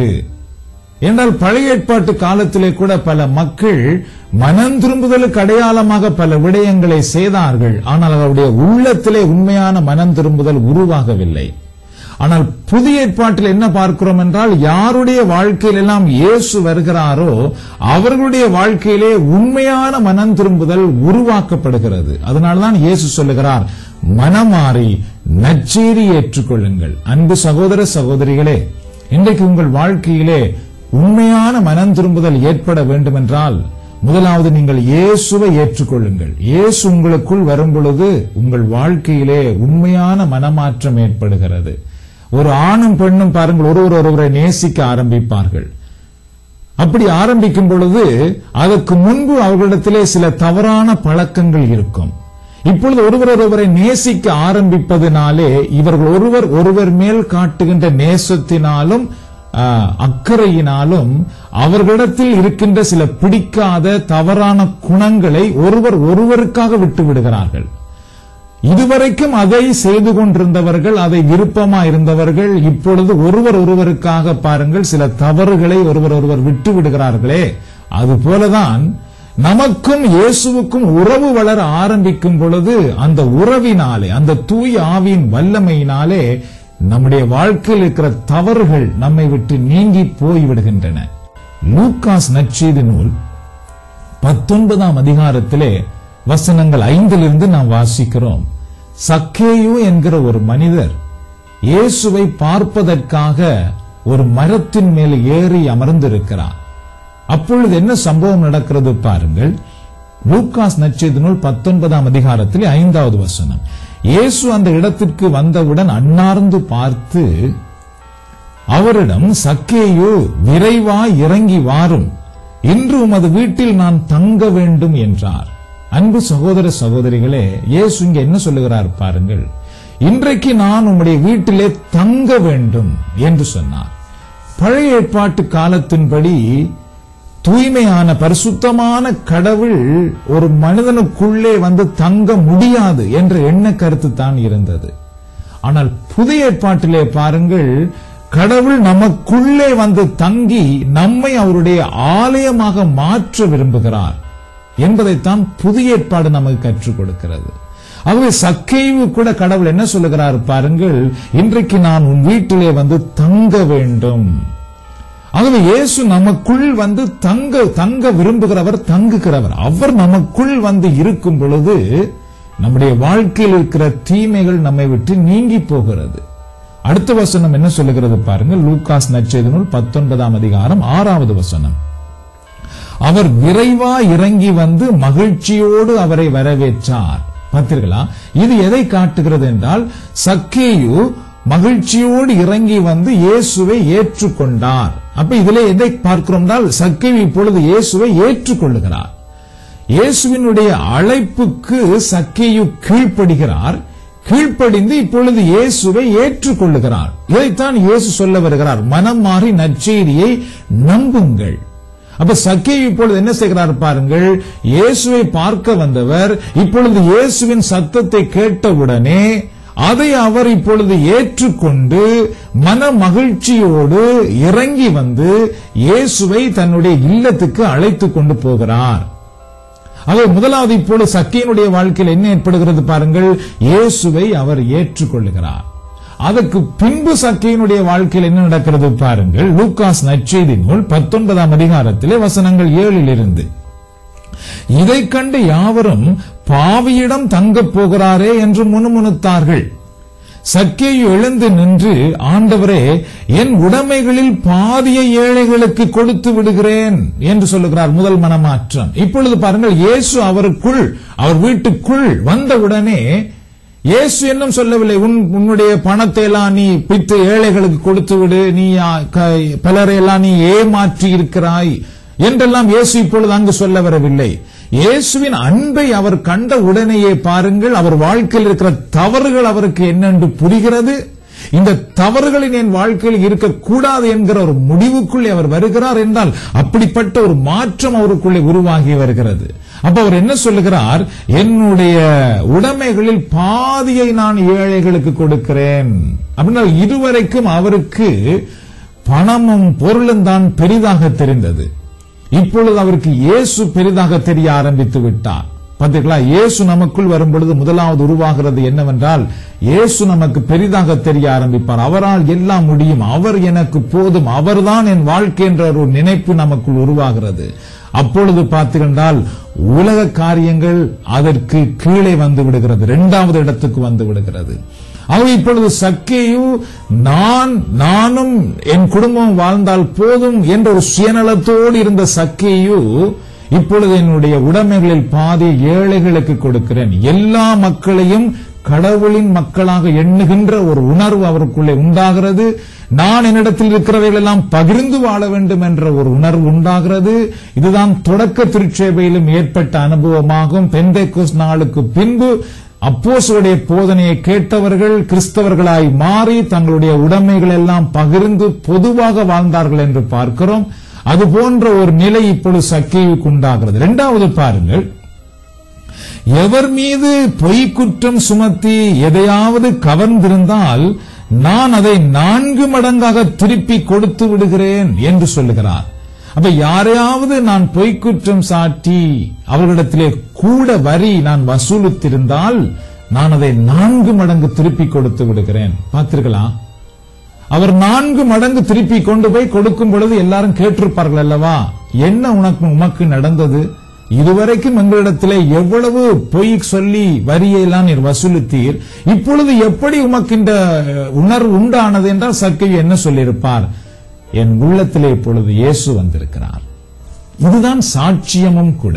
என்றால் பழைய ஏற்பாட்டு காலத்திலே கூட பல மக்கள் மனம் திரும்புதலுக்கு அடையாளமாக பல விடயங்களை செய்தார்கள் ஆனால் அவருடைய உள்ளத்திலே உண்மையான மனம் திரும்புதல் உருவாகவில்லை ஆனால் புதிய ஏற்பாட்டில் என்ன பார்க்கிறோம் என்றால் யாருடைய வாழ்க்கையில் எல்லாம் இயேசு வருகிறாரோ அவர்களுடைய வாழ்க்கையிலே உண்மையான மனம் திரும்புதல் உருவாக்கப்படுகிறது அதனால்தான் இயேசு சொல்லுகிறார் மனமாறி நச்சேரி ஏற்றுக்கொள்ளுங்கள் அன்பு சகோதர சகோதரிகளே இன்றைக்கு உங்கள் வாழ்க்கையிலே உண்மையான மனம் திரும்புதல் ஏற்பட வேண்டுமென்றால் முதலாவது நீங்கள் இயேசுவை ஏற்றுக்கொள்ளுங்கள் இயேசு உங்களுக்குள் வரும் பொழுது உங்கள் வாழ்க்கையிலே உண்மையான மனமாற்றம் ஏற்படுகிறது ஒரு ஆணும் பெண்ணும் பாருங்கள் ஒருவர் ஒருவரை நேசிக்க ஆரம்பிப்பார்கள் அப்படி ஆரம்பிக்கும் பொழுது அதற்கு முன்பு அவர்களிடத்திலே சில தவறான பழக்கங்கள் இருக்கும் இப்பொழுது ஒருவர் ஒருவரை நேசிக்க ஆரம்பிப்பதினாலே இவர்கள் ஒருவர் ஒருவர் மேல் காட்டுகின்ற நேசத்தினாலும் ஆ, அக்கறையினாலும் அவர்களிடத்தில் இருக்கின்ற சில பிடிக்காத தவறான குணங்களை ஒருவர் ஒருவருக்காக விட்டு விடுகிறார்கள் இதுவரைக்கும் அதை செய்து கொண்டிருந்தவர்கள் அதை விருப்பமா இருந்தவர்கள் இப்பொழுது ஒருவர் ஒருவருக்காக பாருங்கள் சில தவறுகளை ஒருவர் ஒருவர் விட்டு விடுகிறார்களே அதுபோலதான் நமக்கும் இயேசுவுக்கும் உறவு வளர ஆரம்பிக்கும் பொழுது அந்த உறவினாலே அந்த தூய ஆவியின் வல்லமையினாலே நம்முடைய வாழ்க்கையில் இருக்கிற தவறுகள் நம்மை விட்டு நீங்கி போய்விடுகின்றன லூக்காஸ் நற்செய்தி நூல் பத்தொன்பதாம் அதிகாரத்திலே வசனங்கள் ஐந்திலிருந்து நாம் வாசிக்கிறோம் சக்கேயு என்கிற ஒரு மனிதர் இயேசுவை பார்ப்பதற்காக ஒரு மரத்தின் மேல் ஏறி அமர்ந்திருக்கிறார் அப்பொழுது என்ன சம்பவம் நடக்கிறது பாருங்கள் லூக்காஸ் நற்செய்தி நூல் பத்தொன்பதாம் அதிகாரத்திலே ஐந்தாவது வசனம் இயேசு அந்த இடத்திற்கு வந்தவுடன் அன்னார்ந்து பார்த்து அவரிடம் சக்கேயு விரைவாய் இறங்கி வாரும் இன்று உமது வீட்டில் நான் தங்க வேண்டும் என்றார் அன்பு சகோதர சகோதரிகளே இயேசு இங்க என்ன சொல்லுகிறார் பாருங்கள் இன்றைக்கு நான் உம்முடைய வீட்டிலே தங்க வேண்டும் என்று சொன்னார் பழைய ஏற்பாட்டு காலத்தின்படி தூய்மையான பரிசுத்தமான கடவுள் ஒரு மனிதனுக்குள்ளே வந்து தங்க முடியாது என்ற எண்ண கருத்து தான் இருந்தது ஆனால் புதிய ஏற்பாட்டிலே பாருங்கள் கடவுள் நமக்குள்ளே வந்து தங்கி நம்மை அவருடைய ஆலயமாக மாற்ற விரும்புகிறார் என்பதைத்தான் புதிய ஏற்பாடு நமக்கு கற்றுக் கொடுக்கிறது ஆகவே சக்கைவு கூட கடவுள் என்ன சொல்லுகிறார் பாருங்கள் இன்றைக்கு நான் உன் வீட்டிலே வந்து தங்க வேண்டும் ஆகவே இயேசு நமக்குள் வந்து தங்க தங்க விரும்புகிறவர் தங்குகிறவர் அவர் நமக்குள் வந்து இருக்கும் பொழுது நம்முடைய வாழ்க்கையில் இருக்கிற தீமைகள் நம்மை விட்டு நீங்கி போகிறது அடுத்த வசனம் என்ன சொல்லுகிறது பாருங்கள் லூகாஸ் நற்செய்தி நூல் பத்தொன்பதாம் அதிகாரம் ஆறாவது வசனம் அவர் விரைவா இறங்கி வந்து மகிழ்ச்சியோடு அவரை வரவேற்றார் பார்த்தீர்களா இது எதை காட்டுகிறது என்றால் சக்கேயு மகிழ்ச்சியோடு இறங்கி வந்து இயேசுவை ஏற்றுக்கொண்டார் அப்ப இதுல எதை பார்க்கிறோம் என்றால் சக்கேயு இப்பொழுது இயேசுவை ஏற்றுக்கொள்ளுகிறார் இயேசுவினுடைய அழைப்புக்கு சக்கேயு கீழ்ப்படுகிறார் கீழ்ப்படிந்து இப்பொழுது இயேசுவை ஏற்றுக்கொள்ளுகிறார் இதைத்தான் இயேசு சொல்ல வருகிறார் மனம் மாறி நற்செய்தியை நம்புங்கள் அப்ப சக்கேயு இப்பொழுது என்ன செய்கிறார் பாருங்கள் இயேசுவை பார்க்க வந்தவர் இப்பொழுது இயேசுவின் சத்தத்தை கேட்டவுடனே அதை அவர் இப்பொழுது ஏற்றுக்கொண்டு மன மகிழ்ச்சியோடு இறங்கி வந்து இயேசுவை தன்னுடைய இல்லத்துக்கு அழைத்துக் கொண்டு போகிறார் ஆகவே முதலாவது இப்பொழுது சக்கியனுடைய வாழ்க்கையில் என்ன ஏற்படுகிறது பாருங்கள் இயேசுவை அவர் ஏற்றுக்கொள்ளுகிறார் அதற்கு பின்பு சக்கியனுடைய வாழ்க்கையில் என்ன நடக்கிறது பாருங்கள் லூக்காஸ் நற்செய்தி நூல் பத்தொன்பதாம் அதிகாரத்திலே வசனங்கள் ஏழில் இருந்து இதை கண்டு யாவரும் பாவியிடம் தங்கப் போகிறாரே என்று முணுமுணுத்தார்கள் சக்கேயு எழுந்து நின்று ஆண்டவரே என் உடைமைகளில் பாதியை ஏழைகளுக்கு கொடுத்து விடுகிறேன் என்று சொல்லுகிறார் முதல் மனமாற்றம் இப்பொழுது பாருங்கள் இயேசு அவருக்குள் அவர் வீட்டுக்குள் வந்தவுடனே இயேசு என்னும் சொல்லவில்லை உன் உன்னுடைய பணத்தை எல்லாம் நீ பித்து ஏழைகளுக்கு கொடுத்து விடு நீ ஆ, க- பலரை எல்லாம் நீ ஏமாற்றி இருக்கிறாய் என்றெல்லாம் இயேசு இப்பொழுது அங்கு சொல்ல வரவில்லை இயேசுவின் அன்பை அவர் கண்ட உடனேயே பாருங்கள் அவர் வாழ்க்கையில் இருக்கிற தவறுகள் அவருக்கு என்னென்று புரிகிறது இந்த தவறுகளின் என் வாழ்க்கையில் இருக்கக்கூடாது என்கிற ஒரு முடிவுக்குள்ளே அவர் வருகிறார் என்றால் அப்படிப்பட்ட ஒரு மாற்றம் அவருக்குள்ளே உருவாகி வருகிறது அப்ப அவர் என்ன சொல்லுகிறார் என்னுடைய உடைமைகளில் பாதியை நான் ஏழைகளுக்கு கொடுக்கிறேன் அப்படின்னா இதுவரைக்கும் அவருக்கு பணமும் பொருளும் தான் பெரிதாக தெரிந்தது இப்பொழுது அவருக்கு இயேசு பெரிதாக தெரிய ஆரம்பித்து விட்டார் பார்த்தீங்களா இயேசு நமக்குள் வரும் பொழுது முதலாவது உருவாகிறது என்னவென்றால் இயேசு நமக்கு பெரிதாக தெரிய ஆரம்பிப்பார் அவரால் எல்லாம் முடியும் அவர் எனக்கு போதும் அவர்தான் என் வாழ்க்கை என்ற ஒரு நினைப்பு நமக்குள் உருவாகிறது அப்பொழுது பார்த்தீர்கள் உலக காரியங்கள் அதற்கு கீழே வந்து விடுகிறது இரண்டாவது இடத்துக்கு வந்து விடுகிறது அவ இப்பொழுது சக்கேயு நான் நானும் என் குடும்பம் வாழ்ந்தால் போதும் என்ற ஒரு சுயநலத்தோடு இருந்த சக்கேயு இப்பொழுது என்னுடைய உடைமைகளில் பாதி ஏழைகளுக்கு கொடுக்கிறேன் எல்லா மக்களையும் கடவுளின் மக்களாக எண்ணுகின்ற ஒரு உணர்வு அவருக்குள்ளே உண்டாகிறது நான் என்னிடத்தில் இருக்கிறவைகள் எல்லாம் பகிர்ந்து வாழ வேண்டும் என்ற ஒரு உணர்வு உண்டாகிறது இதுதான் தொடக்க திருச்சேவையிலும் ஏற்பட்ட அனுபவமாகும் பெந்தைக்கோஸ் நாளுக்கு பின்பு அப்போசுடைய போதனையை கேட்டவர்கள் கிறிஸ்தவர்களாய் மாறி தங்களுடைய உடைமைகள் எல்லாம் பகிர்ந்து பொதுவாக வாழ்ந்தார்கள் என்று பார்க்கிறோம் அது போன்ற ஒரு நிலை இப்பொழுது சக்கியுக்கு உண்டாகிறது இரண்டாவது பாருங்கள் எவர் மீது பொய் குற்றம் சுமத்தி எதையாவது கவர்ந்திருந்தால் நான் அதை நான்கு மடங்காக திருப்பி கொடுத்து விடுகிறேன் என்று சொல்லுகிறார் அப்ப யாரையாவது நான் பொய்க்குற்றம் சாட்டி அவர்களிடத்திலே கூட வரி நான் வசூலித்திருந்தால் நான் அதை நான்கு மடங்கு திருப்பி கொடுத்து விடுகிறேன் பார்த்தீர்களா அவர் நான்கு மடங்கு திருப்பி கொண்டு போய் கொடுக்கும் பொழுது எல்லாரும் கேட்டிருப்பார்கள் அல்லவா என்ன உனக்கு உமக்கு நடந்தது இதுவரைக்கும் எங்களிடத்திலே எவ்வளவு பொய் சொல்லி வரியெல்லாம் நீர் வசூலித்தீர் இப்பொழுது எப்படி உமக்கு இந்த உணர்வு உண்டானது என்றால் சக்கையு என்ன சொல்லியிருப்பார் என் உள்ளத்திலே இப்பொழுது இயேசு வந்திருக்கிறார் இதுதான் சாட்சியமும் கூட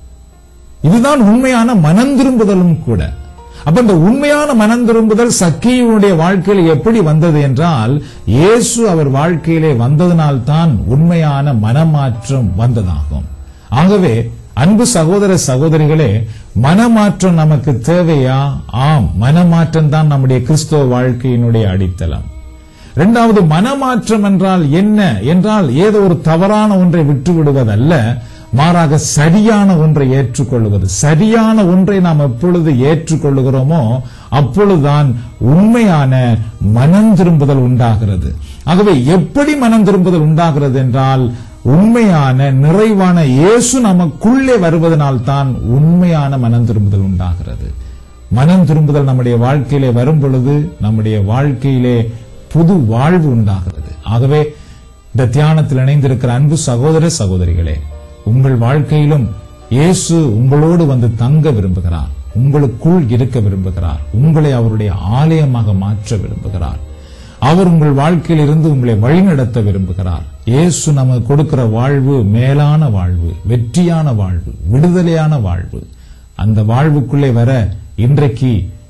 இதுதான் உண்மையான மனம் திரும்புதலும் கூட அப்ப இந்த உண்மையான மனம் திரும்புதல் சக்கியுடைய வாழ்க்கையில் எப்படி வந்தது என்றால் இயேசு அவர் வாழ்க்கையிலே வந்ததனால் தான் உண்மையான மனமாற்றம் வந்ததாகும் ஆகவே அன்பு சகோதர சகோதரிகளே மனமாற்றம் நமக்கு தேவையா ஆம் மனமாற்றம் தான் நம்முடைய கிறிஸ்தவ வாழ்க்கையினுடைய அடித்தளம் இரண்டாவது மனமாற்றம் என்றால் என்ன என்றால் ஏதோ ஒரு தவறான ஒன்றை விட்டு விடுவதல்ல மாறாக சரியான ஒன்றை ஏற்றுக்கொள்வது சரியான ஒன்றை நாம் எப்பொழுது ஏற்றுக்கொள்ளுகிறோமோ அப்பொழுதுதான் உண்மையான மனம் திரும்புதல் உண்டாகிறது ஆகவே எப்படி மனம் திரும்புதல் உண்டாகிறது என்றால் உண்மையான நிறைவான இயேசு நமக்குள்ளே வருவதனால் தான் உண்மையான மனம் திரும்புதல் உண்டாகிறது மனம் திரும்புதல் நம்முடைய வாழ்க்கையிலே வரும் பொழுது நம்முடைய வாழ்க்கையிலே புது வாழ்வு உண்டாகிறது ஆகவே இந்த தியானத்தில் இணைந்திருக்கிற அன்பு சகோதர சகோதரிகளே உங்கள் வாழ்க்கையிலும் இயேசு உங்களோடு வந்து தங்க விரும்புகிறார் உங்களுக்குள் இருக்க விரும்புகிறார் உங்களை அவருடைய ஆலயமாக மாற்ற விரும்புகிறார் அவர் உங்கள் வாழ்க்கையில் இருந்து உங்களை வழிநடத்த விரும்புகிறார் இயேசு நமக்கு கொடுக்கிற வாழ்வு மேலான வாழ்வு வெற்றியான வாழ்வு விடுதலையான வாழ்வு அந்த வாழ்வுக்குள்ளே வர இன்றைக்கு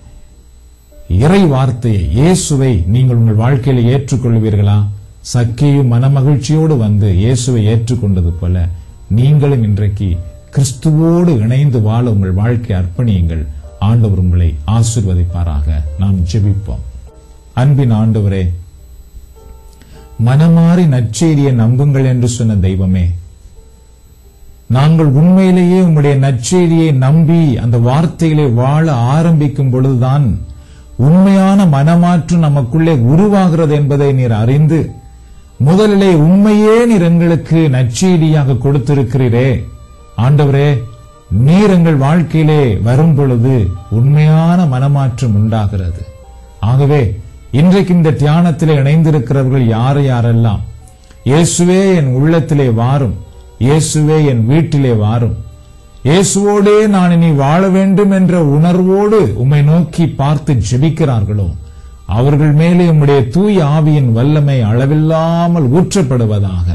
இறை வார்த்தையை இயேசுவை நீங்கள் உங்கள் வாழ்க்கையில ஏற்றுக்கொள்வீர்களா சக்கியும் மனமகிழ்ச்சியோடு வந்து இயேசுவை ஏற்றுக்கொண்டது போல நீங்களும் இன்றைக்கு கிறிஸ்துவோடு இணைந்து வாழ உங்கள் வாழ்க்கை அர்ப்பணியுங்கள் ஆண்டவர் உங்களை ஆசிர்வதிப்பாராக நாம் ஜெபிப்போம் அன்பின் ஆண்டவரே மனமாறி நற்செய்தியை நம்புங்கள் என்று சொன்ன தெய்வமே நாங்கள் உண்மையிலேயே உம்முடைய நற்செய்தியை நம்பி அந்த வார்த்தைகளை வாழ ஆரம்பிக்கும் பொழுதுதான் உண்மையான மனமாற்றம் நமக்குள்ளே உருவாகிறது என்பதை நீர் அறிந்து முதலிலே உண்மையே நீர் எங்களுக்கு நற்செய்தியாக கொடுத்திருக்கிறீரே ஆண்டவரே நீர் எங்கள் வாழ்க்கையிலே வரும் பொழுது உண்மையான மனமாற்றம் உண்டாகிறது ஆகவே இன்றைக்கு இந்த தியானத்திலே இணைந்திருக்கிறவர்கள் யார் யாரெல்லாம் இயேசுவே என் உள்ளத்திலே வாரும் இயேசுவே என் வீட்டிலே வாரும் இயேசுவோடே நான் இனி வாழ வேண்டும் என்ற உணர்வோடு உம்மை நோக்கி பார்த்து ஜெபிக்கிறார்களோ அவர்கள் மேலே உம்முடைய தூய ஆவியின் வல்லமை அளவில்லாமல் ஊற்றப்படுவதாக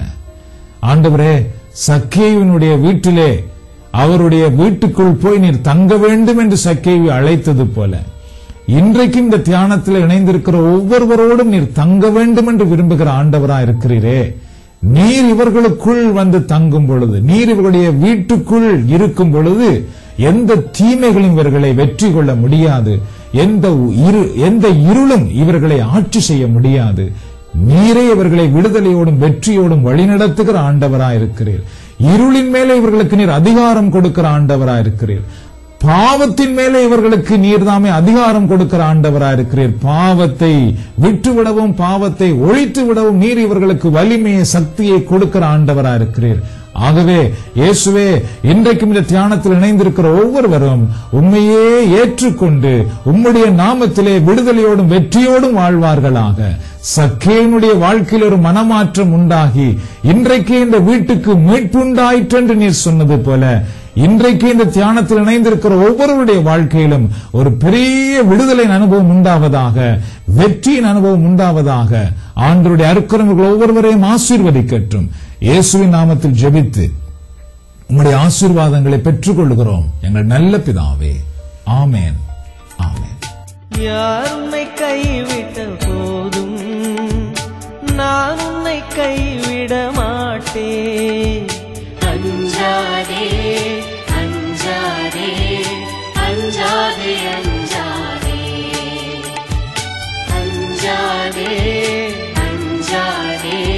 ஆண்டவரே சக்கேவினுடைய வீட்டிலே அவருடைய வீட்டுக்குள் போய் நீர் தங்க வேண்டும் என்று சக்கேவி அழைத்தது போல இன்றைக்கு இந்த தியானத்தில் இணைந்திருக்கிற ஒவ்வொருவரோடும் நீர் தங்க வேண்டும் என்று விரும்புகிற ஆண்டவரா இருக்கிறீரே நீர் இவர்களுக்குள் வந்து தங்கும் பொழுது நீர் இவர்களுடைய வீட்டுக்குள் இருக்கும் பொழுது எந்த தீமைகளும் இவர்களை வெற்றி கொள்ள முடியாது எந்த இரு எந்த இருளும் இவர்களை ஆட்சி செய்ய முடியாது நீரே இவர்களை விடுதலையோடும் வெற்றியோடும் வழிநடத்துகிற ஆண்டவரா இருக்கிறீர் இருளின் மேலே இவர்களுக்கு நீர் அதிகாரம் கொடுக்கிற ஆண்டவரா இருக்கிறீர் பாவத்தின் மேலே இவர்களுக்கு நீர்தாமே அதிகாரம் கொடுக்கிற ஆண்டவரா இருக்கிறீர் பாவத்தை விட்டுவிடவும் பாவத்தை ஒழித்து விடவும் நீர் இவர்களுக்கு வலிமையை சக்தியை கொடுக்கிற ஆண்டவரா இருக்கிறீர் ஆகவே இயேசுவே இன்றைக்கும் இந்த தியானத்தில் இணைந்திருக்கிற ஒவ்வொருவரும் உண்மையே ஏற்றுக்கொண்டு உம்முடைய நாமத்திலே விடுதலையோடும் வெற்றியோடும் வாழ்வார்களாக சக்கேனுடைய வாழ்க்கையில் ஒரு மனமாற்றம் உண்டாகி இன்றைக்கு இந்த வீட்டுக்கு மீட்புண்டாயிற்று என்று நீர் சொன்னது போல இன்றைக்கு இந்த தியானத்தில் இணைந்திருக்கிற ஒவ்வொருவருடைய வாழ்க்கையிலும் ஒரு பெரிய விடுதலையின் அனுபவம் உண்டாவதாக வெற்றியின் அனுபவம் உண்டாவதாக ஆண்டருடைய அருக்கரங்கள் ஒவ்வொருவரையும் ஆசீர்வதிக்கட்டும் இயேசுவின் நாமத்தில் ஜெபித்து உம்முடைய ஆசீர்வாதங்களை பெற்றுக் கொள்கிறோம் எங்கள் நல்ல பிதாவே ஆமேன் ஆமேன்
யார் உன்னை கைவிட்ட போதும் நான் உன்னை கைவிட மாட்டேன்
அஞ்சாதே அஞ்சாதே அஞ்சாதே அஞ்சாதே அஞ்சாதே அஞ்சாதே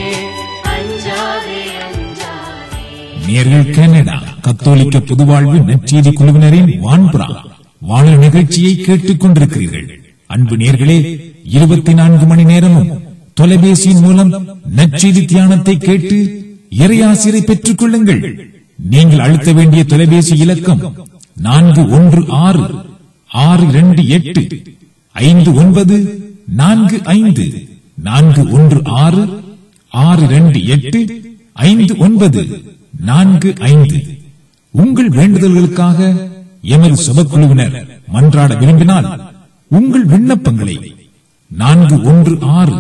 அஞ்சாதே அஞ்சாதே
நேர்கள் கனடா கத்தோலிக்க பொதுவாழ்வு நற்செய்தி குழுவினரின் வான்புறா வானொலி நிகழ்ச்சியை கேட்டுக் கொண்டிருக்கிறீர்கள் அன்பு நேர்களே இருபத்தி நான்கு மணி நேரமும் தொலைபேசியின் மூலம் நற்செய்தி தியானத்தை கேட்டு இறையாசிரை பெற்றுக் கொள்ளுங்கள் நீங்கள் அழுத்த வேண்டிய தொலைபேசி இலக்கம் நான்கு ஒன்று ஆறு ஆறு இரண்டு எட்டு ஐந்து ஒன்பது நான்கு ஐந்து நான்கு ஒன்று ஆறு ஆறு இரண்டு எட்டு ஐந்து ஒன்பது நான்கு ஐந்து உங்கள் வேண்டுதல்களுக்காக எமது சபக்குழுவினர் மன்றாட விரும்பினால் உங்கள் விண்ணப்பங்களை நான்கு ஒன்று ஆறு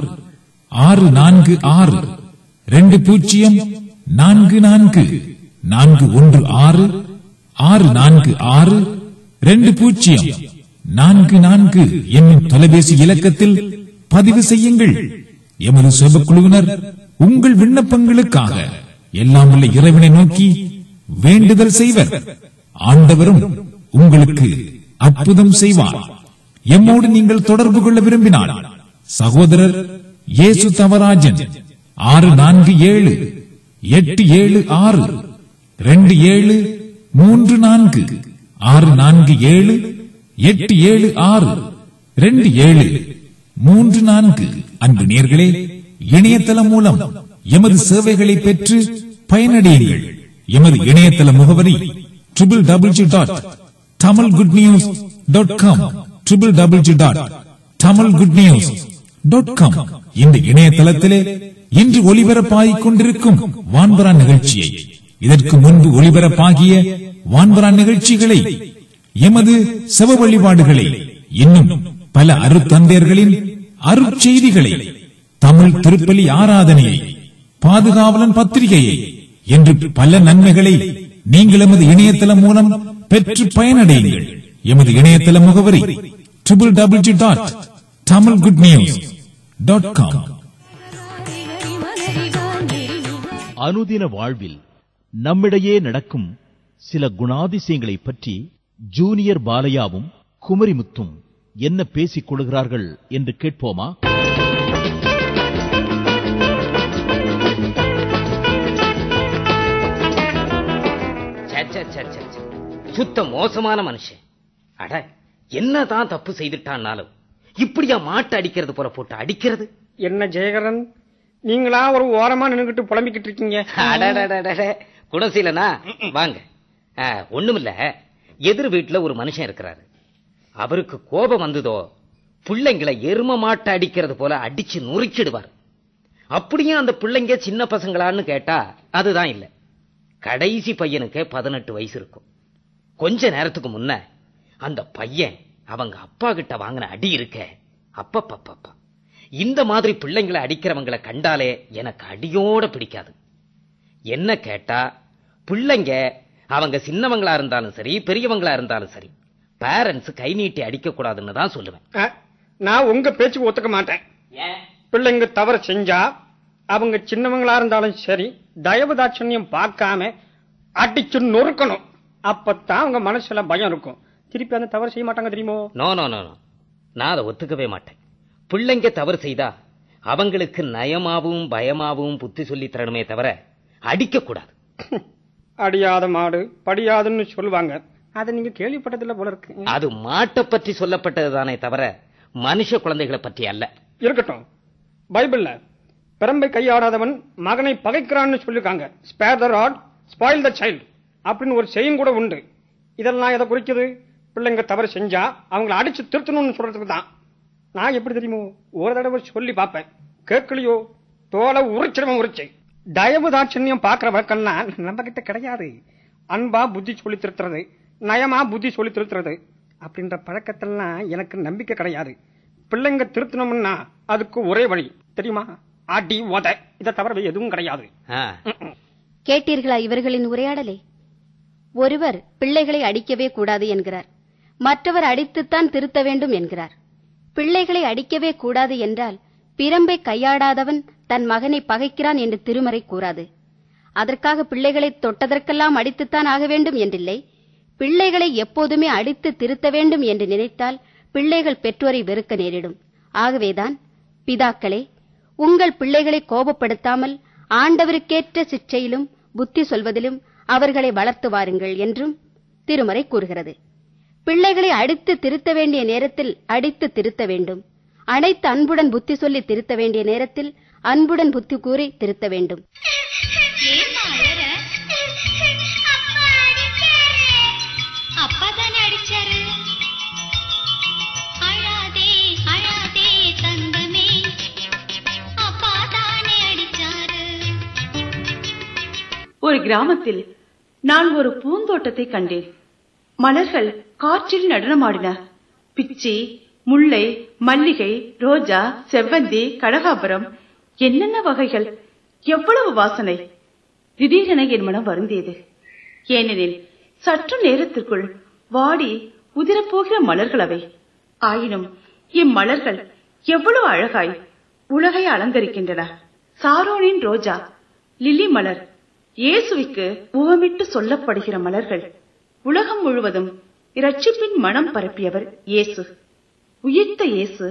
ஆறு நான்கு ஆறு ரெண்டு பூஜ்ஜியம் நான்கு நான்கு நான்கு ஒன்று ஆறு ஆறு நான்கு ஆறு ரெண்டு பூஜ்ஜியம் நான்கு நான்கு என்னும் தொலைபேசி இலக்கத்தில் பதிவு செய்யுங்கள் எமது சுபக்குழுவினர் உங்கள் விண்ணப்பங்களுக்காக எல்லாம் உள்ள இறைவனை நோக்கி வேண்டுதல் செய்வர் ஆண்டவரும் உங்களுக்கு அற்புதம் செய்வார் எம்மோடு நீங்கள் தொடர்பு கொள்ள விரும்பினால் சகோதரர் இயேசு தவராஜன் ஆறு நான்கு ஏழு எட்டு ஏழு ஆறு ரெண்டு ஏழு மூன்று நான்கு ஆறு நான்கு ஏழு எட்டு ஏழு ஆறு ரெண்டு ஏழு மூன்று நான்கு அன்பு நேர்களே இணையதளம் மூலம் எமது சேவைகளை பெற்று பயனடையுங்கள் எமது இணையதள முகவரி triple double G dot Tamil good news dot com triple double G dot Tamil good news dot com இந்த இணையதளத்திலே இன்று ஒலிபரப்பாகிக் கொண்டிருக்கும் வான்பரா நிகழ்ச்சியை இதற்கு முன்பு ஒலிபரப்பாகிய வான்பரா நிகழ்ச்சிகளை எமது செவ வழிபாடுகளை இன்னும் பல அருத்தந்தையர்களின் அருட்செய்திகளை தமிழ் திருப்பலி ஆராதனையை பாதுகாவலன் பத்திரிகையை என்று பல நன்மைகளை நீங்கள் எமது இணையதளம் மூலம் பெற்று பயனடையுங்கள் எமது இணையதள முகவரி triple double G dot Tamil good news dot com
அனுதின வாழ்வில் நம்மிடையே நடக்கும் சில குணாதிசயங்களை பற்றி ஜூனியர் பாலையாவும் குமரிமுத்தும் என்ன பேசிக் கொள்கிறார்கள் என்று கேட்போமா
ச்சே, ச்சே, ச்சே, ச்சே, ச்சே. சுத்த மோசமான மனுஷன் அட என்னதான் தப்பு செய்துட்டான்னாலும் இப்படியா மாட்டு அடிக்கிறது போல போட்டு அடிக்கிறது
என்ன ஜெயகரன் நீங்களா ஒரு ஓரமா நின்னுகிட்டு புலம்பிக்கிட்டு இருக்கீங்க
அடடடடட. குணசீலனா வாங்க ஆ, ஒண்ணுமில்ல எதிர் வீட்டுல ஒரு மனுஷன் இருக்கிறாரு அவருக்கு கோபம் வந்ததோ பிள்ளைங்களை எரும மாட்டை அடிக்கிறது போல அடிச்சு நொறுக்கிடுவார் அப்படியும் அந்த பிள்ளைங்க சின்ன பசங்களான்னு கேட்டா அதுதான் இல்ல கடைசி பையனுக்கே பதினெட்டு வயசு இருக்கும் கொஞ்ச நேரத்துக்கு முன்ன அந்த பையன் அவங்க அப்பா கிட்ட வாங்கின அடி இருக்க அப்பப்பப்பப்பா இந்த மாதிரி பிள்ளைங்களை அடிக்கிறவங்களை கண்டாலே எனக்கு அடியோட பிடிக்காது என்ன கேட்டா பிள்ளைங்க அவங்க சின்னவங்களா இருந்தாலும் சரி பெரியவங்களா இருந்தாலும் சரி பேரண்ட்ஸ் கை நீட்டி அடிக்க கூடாதுன்னு தான் சொல்லுவேன்
அஹ், நான் உங்க பேச்சுக்கு ஒத்துக்க மாட்டேன் பிள்ளைங்க தவறு செஞ்சா அவங்க சின்னவங்களா இருந்தாலும் சரி தயவு தாட்சண்யம் பார்க்காம அடிச்சு நொறுக்கணும் அப்பதான் அவங்க மனசுல பயம் இருக்கும் திருப்பி அந்த தவறு செய்ய மாட்டாங்க தெரியுமோ
நோ நோ நோ நோ நான் அதை ஒத்துக்கவே மாட்டேன் பிள்ளைங்க தவறு செய்தா அவங்களுக்கு நயமாவும் பயமாவும் புத்தி சொல்லி தரணுமே தவிர அடிக்க கூடாது
அடியாத மாடு படியாதுன்னு சொல்லுவாங்க அதை நீங்க கேள்விப்பட்டதில்ல போல இருக்கு
அது மாட்டை பற்றி சொல்லப்பட்டதுதானே தவிர மனுஷ குழந்தைகளை பற்றி அல்ல
இருக்கட்டும் பைபிள்ல பெரம்பை கையாடாதவன் மகனை பகைக்கிறான்னு சொல்லிருக்காங்க spare the rod spoil the child அப்படின்னு ஒரு செய்யும் கூட உண்டு இதெல்லாம் எதை குறிக்குது பிள்ளைங்க தவறு செஞ்சா அவங்கள அடிச்சு திருத்தணும்னு சொல்றதுக்கு தான் நான் எப்படி தெரியுமோ ஒரு தடவை சொல்லி பார்ப்பேன் கேட்கலையோ தோலை உரிச்சிடவன் உரிச்சு தயவு தாட்சண்யம் பாக்குற வழக்கம்லாம் நம்ம கிட்ட கிடையாது அன்பா புத்தி சொல்லி திருத்துறது நயமா புத்தி சொல்லி திருத்துறது அப்படின்ற பழக்கத்தெல்லாம் எனக்கு நம்பிக்கை கிடையாது பிள்ளைங்க திருத்தணும்னா அதுக்கு ஒரே வழி தெரியுமா அடி உத இதை தவிர வேறு எதுவும் கிடையாது
ஆ,
கேட்டீர்களா இவர்களின் உரையாடலை ஒருவர் பிள்ளைகளை அடிக்கவே கூடாது என்கிறார் மற்றவர் அடித்துத்தான் திருத்த வேண்டும் என்கிறார் பிள்ளைகளை அடிக்கவே கூடாது என்றால் பிரம்பை கையாடாதவன் தன் மகனை பகைக்கிறான் என்று திருமறை கூறாது அதற்காக பிள்ளைகளை தொட்டதற்கெல்லாம் அடித்துத்தான் ஆக வேண்டும் என்றில்லை பிள்ளைகளை எப்போதுமே அடித்து திருத்த வேண்டும் என்று நினைத்தால் பிள்ளைகள் பெற்றோரை வெறுக்க நேரிடும் ஆகவேதான் பிதாக்களே உங்கள் பிள்ளைகளை கோபப்படுத்தாமல் ஆண்டவருக்கேற்ற சிற்றையிலும் புத்தி சொல்வதிலும் அவர்களை வளர்த்து வாருங்கள் என்றும் திருமறை கூறுகிறது பிள்ளைகளை அடித்து திருத்த வேண்டிய நேரத்தில் அடித்து திருத்த வேண்டும் அனைத்து அன்புடன் புத்தி சொல்லி திருத்த வேண்டிய நேரத்தில் அன்புடன் புத்தி கூறி திருத்த வேண்டும்
அப்பா தானே அடிச்சாரு அழாதே அழாதே தங்கமே அப்பா தானே அடிச்சாரு
ஒரு கிராமத்தில் நான் ஒரு பூந்தோட்டத்தை கண்டேன் மலர்கள் காற்றில் நடனமாடின பிச்சி முல்லை மல்லிகை ரோஜா செவ்வந்தி கடகாபுரம் என்னென்ன வகைகள் எவ்வளவு வாசனை திடீரென என் மனம் வருந்தியது ஏனெனில் சற்று நேரத்திற்குள் வாடி உதிரப்போகிற மலர்கள் அவை ஆயினும் இம்மலர்கள் எவ்வளவு அழகாய் உலகை அலங்கரிக்கின்றன சாரோனின் ரோஜா லில்லி மலர் இயேசுவுக்கு உவமிட்டு சொல்லப்படுகிற மலர்கள் உலகம் முழுவதும் இரட்சிப்பின் மனம் பரப்பியவர் இயேசு உயிர்த்த இயேசு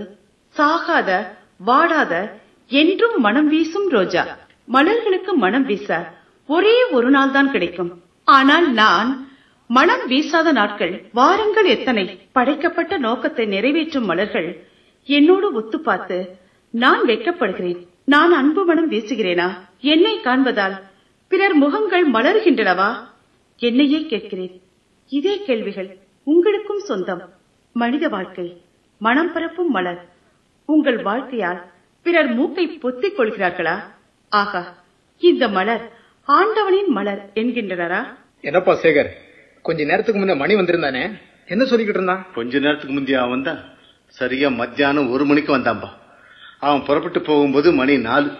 சாகாத வாடாத என்றும் மனம் வீசும் ரோஜா மலர்களுக்கு மனம் வீச ஒரே ஒரு நாள் தான் கிடைக்கும் ஆனால் நான் மனம் வீசாத நாட்கள் வாரங்கள் எத்தனை படைக்கப்பட்ட நோக்கத்தை நிறைவேற்றும் மலர்கள் என்னோடு ஒத்து பார்த்து நான் வெட்கப்படுகிறேன் நான் அன்பு மனம் வீசுகிறேனா என்னை காண்பதால் பிறர் முகங்கள் மலர்கின்றனவா என்னையே கேட்கிறேன் இதே கேள்விகள் உங்களுக்கும் சொந்தம் மனித வாழ்க்கை மனம் பரப்பும் மலர் உங்கள் வாழ்க்கையால் பிறர் மூக்கை பொத்திக் கொள்கிறார்களா ஆகா இந்த மலர் ஆண்டவனின் மலர் என்கின்றனரா
என்னப்பா சேகர் கொஞ்ச நேரத்துக்கு முன்ன மணி வந்திருந்தானே என்ன சொல்லிக்கிட்டு இருந்தான்
கொஞ்ச நேரத்துக்கு முந்தைய அவன் வந்தான் சரியா மத்தியானம் ஒரு மணிக்கு வந்தான்பா அவன் புறப்பட்டு போகும்போது மணி நாலு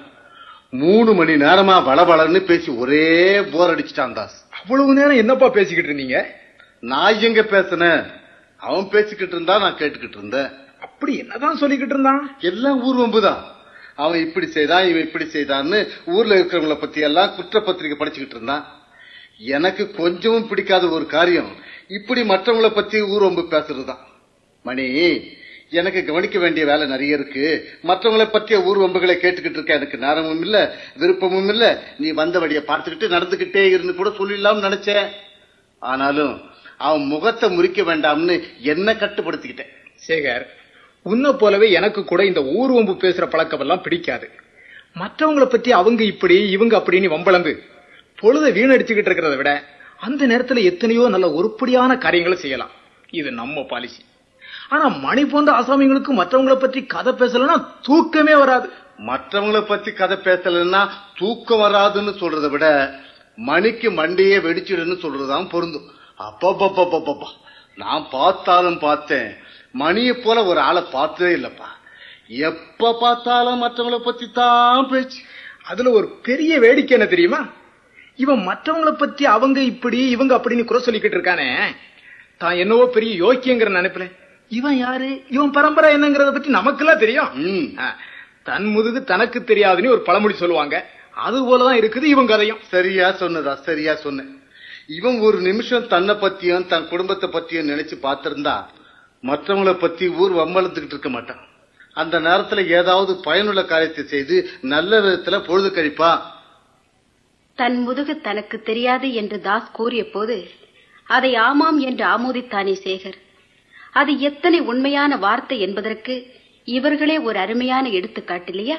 மூணு மணி நேரமா வளவளன்னு பேசி ஒரே போர் அடிச்சிட்டான் தாஸ்
அவ்வளவு நேரம் என்னப்பா பேசிக்கிட்டு இருந்தீங்க
நான் எங்க பேசினேன் அவன் பேசிக்கிட்டு இருந்தா நான் கேட்டுக்கிட்டு இருந்தேன்
அப்படி என்னதான் சொல்லிக்கிட்டு இருந்தான்
எல்லாம் ஊர் வம்புதான் அவன் இப்படி செய்தான் இவன் இப்படி செய்தான்னு ஊர்ல இருக்கிறவங்கள பத்தி எல்லாம் குற்றப்பத்திரிக்கை படிச்சுக்கிட்டு இருந்தான் எனக்கு கொஞ்சமும் பிடிக்காத ஒரு காரியம் இப்படி மற்றவங்கள பத்தி ஊர் வம்பு பேசுறதுதான் மணி எனக்கு கவனிக்க வேண்டிய வேலை நிறைய இருக்கு மற்றவங்கள பற்றிய ஊர் வம்புகளை கேட்டுக்கிட்டு இருக்க எனக்கு நேரமும் இல்ல விருப்பமும் இல்ல நீ வந்த வழியை பார்த்துக்கிட்டு நடந்துகிட்டே இருந்து கூட சொல்லிடலாம்னு நினைச்சேன் ஆனாலும் அவன் முகத்தை முறிக்க வேண்டாம்னு என்ன கட்டுப்படுத்திக்கிட்டேன்
சேகர் உன்னை போலவே எனக்கு கூட இந்த ஊர்வம்பு பேசுற பழக்கம் எல்லாம் பிடிக்காது மற்றவங்கள பத்தி அவங்க இப்படி இவங்க அப்படின்னு வம்பளந்து பொழுத வீணடிச்சுக்கிட்டு இருக்கிறத விட அந்த நேரத்துல எத்தனையோ நல்ல உருப்படியான காரியங்களை செய்யலாம் இது நம்ம பாலிசி ஆனா மணி போன்ற ஆசாமிங்களுக்கு மற்றவங்கள பற்றி கதை பேசலன்னா தூக்கமே வராது
மற்றவங்கள பத்தி கதை பேசலன்னா தூக்கம் வராதுன்னு சொல்றதை விட மணிக்கு மண்டையே வெடிச்சிடுன்னு சொல்றதுதான் பொருந்தும் அப்பப்பப்பப்பப்பா நான் பார்த்தாலும் பார்த்தேன் மணியை போல ஒரு ஆளை பார்த்ததே இல்லப்பா எப்ப பார்த்தாலும் மற்றவங்கள பத்தி தான் பேச்சு
அதுல ஒரு பெரிய வேடிக்கை என்ன தெரியுமா இவன் மற்றவங்கள பத்தி அவங்க இப்படி இவங்க அப்படின்னு குறை சொல்லிக்கிட்டு இருக்கானே தான் என்னவோ பெரிய யோக்கியங்கிற நினைப்புல இவன் யாரு இவன் பரம்பரை என்னங்கறத பத்தி நமக்கெல்லாம் தெரியும் ஆ, தன் முதுகு தனக்கு தெரியாதுன்னு ஒரு பழமொழி சொல்லுவாங்க அது போலதான் இருக்குது இவன் கதையும்
சரியா சொன்னதா சரியா சொன்ன இவன் ஒரு நிமிஷம் தன்னை பத்தியும் தன் குடும்பத்தை பத்தியும் நினைச்சு பார்த்திருந்தா மற்றவங்கள பத்தி ஊர் வம்பளத்துக்கிட்டு இருக்க மாட்டான் அந்த நேரத்துல ஏதாவது பயனுள்ள காரியத்தை செய்து நல்ல விதத்துல பொழுது கழிப்பா
தன் முதுகு தனக்கு தெரியாது என்று தாஸ் கூறிய போது அதை ஆமாம் என்று ஆமோதித்தானே சேகர் அது எத்தனை உண்மையான வார்த்தை என்பதற்கு இவர்களே ஒரு அருமையான எடுத்துக்காட்டு இல்லையா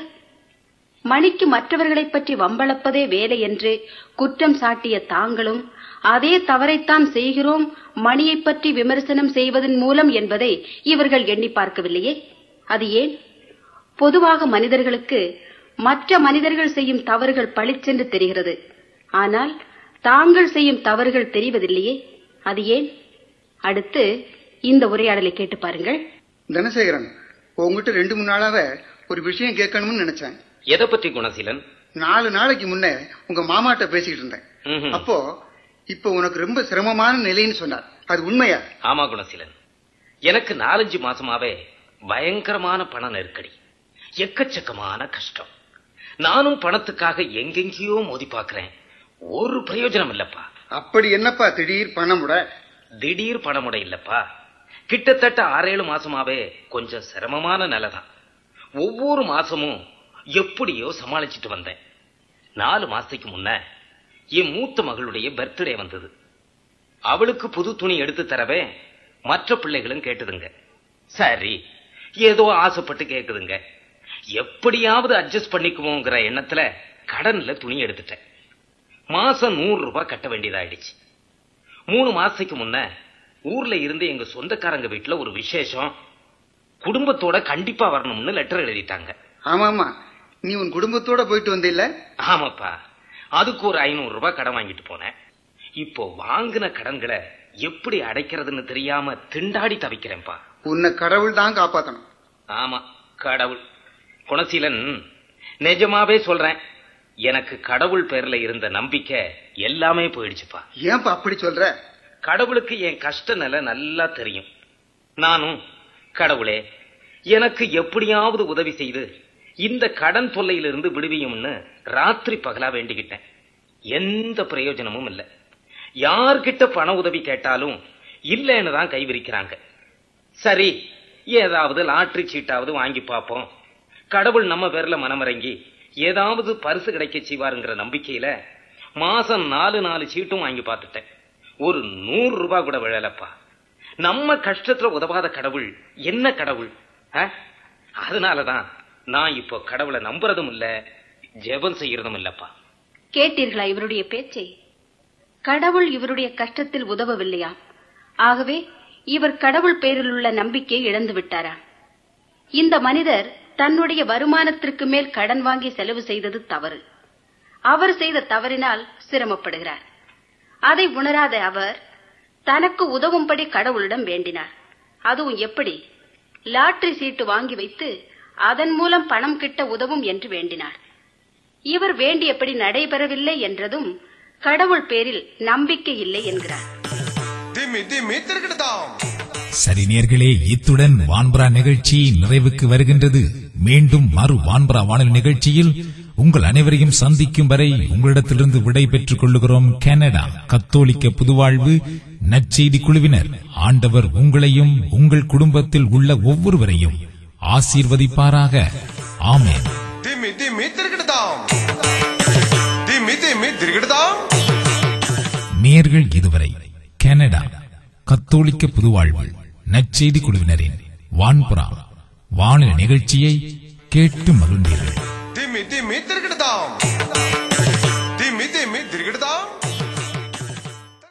மணிக்கு மற்றவர்களைப் பற்றி வம்பளப்பதே வேலை என்று குற்றம் சாட்டிய தாங்களும் அதே தவறைத்தான் செய்கிறோம் மணியைப் பற்றி விமர்சனம் செய்வதன் மூலம் என்பதை இவர்கள் எண்ணி பார்க்கவில்லையே அது ஏன் பொதுவாக மனிதர்களுக்கு மற்ற மனிதர்கள் செய்யும் தவறுகள் பளிச்சென்று தெரிகிறது ஆனால் தாங்கள் செய்யும் தவறுகள் தெரிவதில்லையே அது ஏன் அடுத்து இந்த உரையாடலை கேட்டு பாருங்கள்
தனசேகரன் உங்ககிட்ட ரெண்டு மூணு நாளாக ஒரு விஷயம் கேட்கணும்னு நினைச்சேன்
எதை பற்றி குணசீலன்
நாலு நாளைக்கு முன்னே உங்க மாமாட்ட பேசிக்கிட்டு இருந்தேன்
ம்ஹும்.
அப்போ இப்ப உனக்கு ரொம்ப சிரமமான நிலைன்னு சொன்னார் அது உண்மையா
ஆமா குணசீலன் எனக்கு நாலஞ்சு மாசமாவே பயங்கரமான பண நெருக்கடி எக்கச்சக்கமான கஷ்டம் நானும் பணத்துக்காக எங்கெங்கேயோ மோதி பார்க்கிறேன் ஒரு பிரயோஜனம் இல்லப்பா
அப்படி என்னப்பா திடீர் பணமுட
திடீர் பணமுட இல்லப்பா கிட்டத்தட்ட ஆறேழு மாசமாவே கொஞ்சம் சிரமமான நிலைதான் ஒவ்வொரு மாசமும் எப்படியோ சமாளிச்சிட்டு வந்தேன் நாலு மாசத்துக்கு முன்ன என் மூத்த மகளுடைய பர்த்டே வந்தது அவளுக்கு புது துணி எடுத்து தரவே மற்ற பிள்ளைகளும் கேட்டுதுங்க சரி ஏதோ ஆசைப்பட்டு கேக்குதுங்க எப்படியாவது அட்ஜஸ்ட் பண்ணிக்குவோங்கிற எண்ணத்துல கடன்ல துணி எடுத்துட்டேன் மாசம் நூறு ரூபாய் கட்ட வேண்டியதாயிடுச்சு மூணு மாசத்துக்கு முன்ன ஊர்ல இருந்து எங்க சொந்தக்காரங்க வீட்டுல ஒரு விசேஷம் குடும்பத்தோட கண்டிப்பா வரணும்னு லெட்டர் எழுதிட்டாங்க
ஆமா ஆமா நீ உன் குடும்பத்தோட போயிட்டு வந்தில்ல
ஆமாப்பா அதுக்கு ஒரு ஐநூறு ரூபாய் கடன் வாங்கிட்டு போனேன் இப்போ வாங்கின கடன்களை எப்படி அடைக்கிறதுன்னு தெரியாம திண்டாடி தவிக்கிறேன்ப்பா
உன்னை கடவுள் தான் காப்பாத்தணும்
ஆமா கடவுள் குணசீலன் நிஜமாவே சொல்றேன் எனக்கு கடவுள் பேர்ல இருந்த நம்பிக்கை எல்லாமே போயிடுச்சுப்பா
ஏன்பா அப்படி சொல்ற
கடவுளுக்கு என் கஷ்ட நிலை நல்லா தெரியும் நானும் கடவுளே எனக்கு எப்படியாவது உதவி செய்து இந்த கடன் தொல்லையிலிருந்து விடுவியும்னு ராத்திரி பகலா வேண்டிக்கிட்டேன் எந்த பிரயோஜனமும் இல்லை யார்கிட்ட பண உதவி கேட்டாலும் இல்லைன்னு தான் கைவிரிக்கிறாங்க சரி ஏதாவது லாட்டரி சீட்டாவது வாங்கி பார்ப்போம் கடவுள் நம்ம பேர்ல மனமிறங்கி ஏதாவது பரிசு கிடைக்க செய்வாருங்கிற நம்பிக்கையில மாசம் நாலு நாலு சீட்டும் வாங்கி பார்த்துட்டேன் ஒரு நூறு ரூபாய் கூட விழலப்பா நம்ம கஷ்டத்துல உதவாத கடவுள் என்ன கடவுள் ஆ? அதனாலதான் நான் இப்போ கடவுளை நம்புறதும் இல்ல ஜெபம் செய்யறதும் இல்லப்பா
கேட்டீர்களா இவருடைய பேச்சை கடவுள் இவருடைய கஷ்டத்தில் உதவவில்லையா ஆகவே இவர் கடவுள் பேரில் உள்ள நம்பிக்கையை இழந்து விட்டாரா இந்த மனிதர் தன்னுடைய வருமானத்திற்கு மேல் கடன் வாங்கி செலவு செய்தது தவறு அவர் செய்த தவறினால் சிரமப்படுகிறார் அதை உணராத அவர் தனக்கு உதவும்படி கடவுளிடம் வேண்டினார் அதுவும் எப்படி லாட்டரி சீட்டு வாங்கி வைத்து அதன் மூலம் பணம் கிட்ட உதவும் என்று வேண்டினார் இவர் வேண்டியபடி நடைபெறவில்லை என்றதும் கடவுள் பேரில் நம்பிக்கை இல்லை என்கிறார்
சரி நேர்களே இத்துடன் வான்பரா நிகழ்ச்சி நிறைவுக்கு வருகின்றது மீண்டும் மறு வான்பரா வானொலி நிகழ்ச்சியில் உங்கள் அனைவரையும் சந்திக்கும் வரை உங்களிடத்திலிருந்து விடை பெற்றுக் கொள்ளுகிறோம் கனடா கத்தோலிக்க புதுவாழ்வு நற்செய்தி குழுவினர் ஆண்டவர் உங்களையும் உங்கள் குடும்பத்தில் உள்ள ஒவ்வொருவரையும் ஆசீர்வதிப்பாராக ஆமென்
திம்மி திம்மி திருக்கிடுதாம் திம்மி திம்மி திருக்கிடுதாம்
நேர்கள் இதுவரை கனடா கத்தோலிக்க புதுவாழ்வு நற்செய்தி குழுவினரின் வான்புறா வானிலை நிகழ்ச்சியை கேட்டு மகிழ்ந்தீர்கள்
திம்மி திம்மி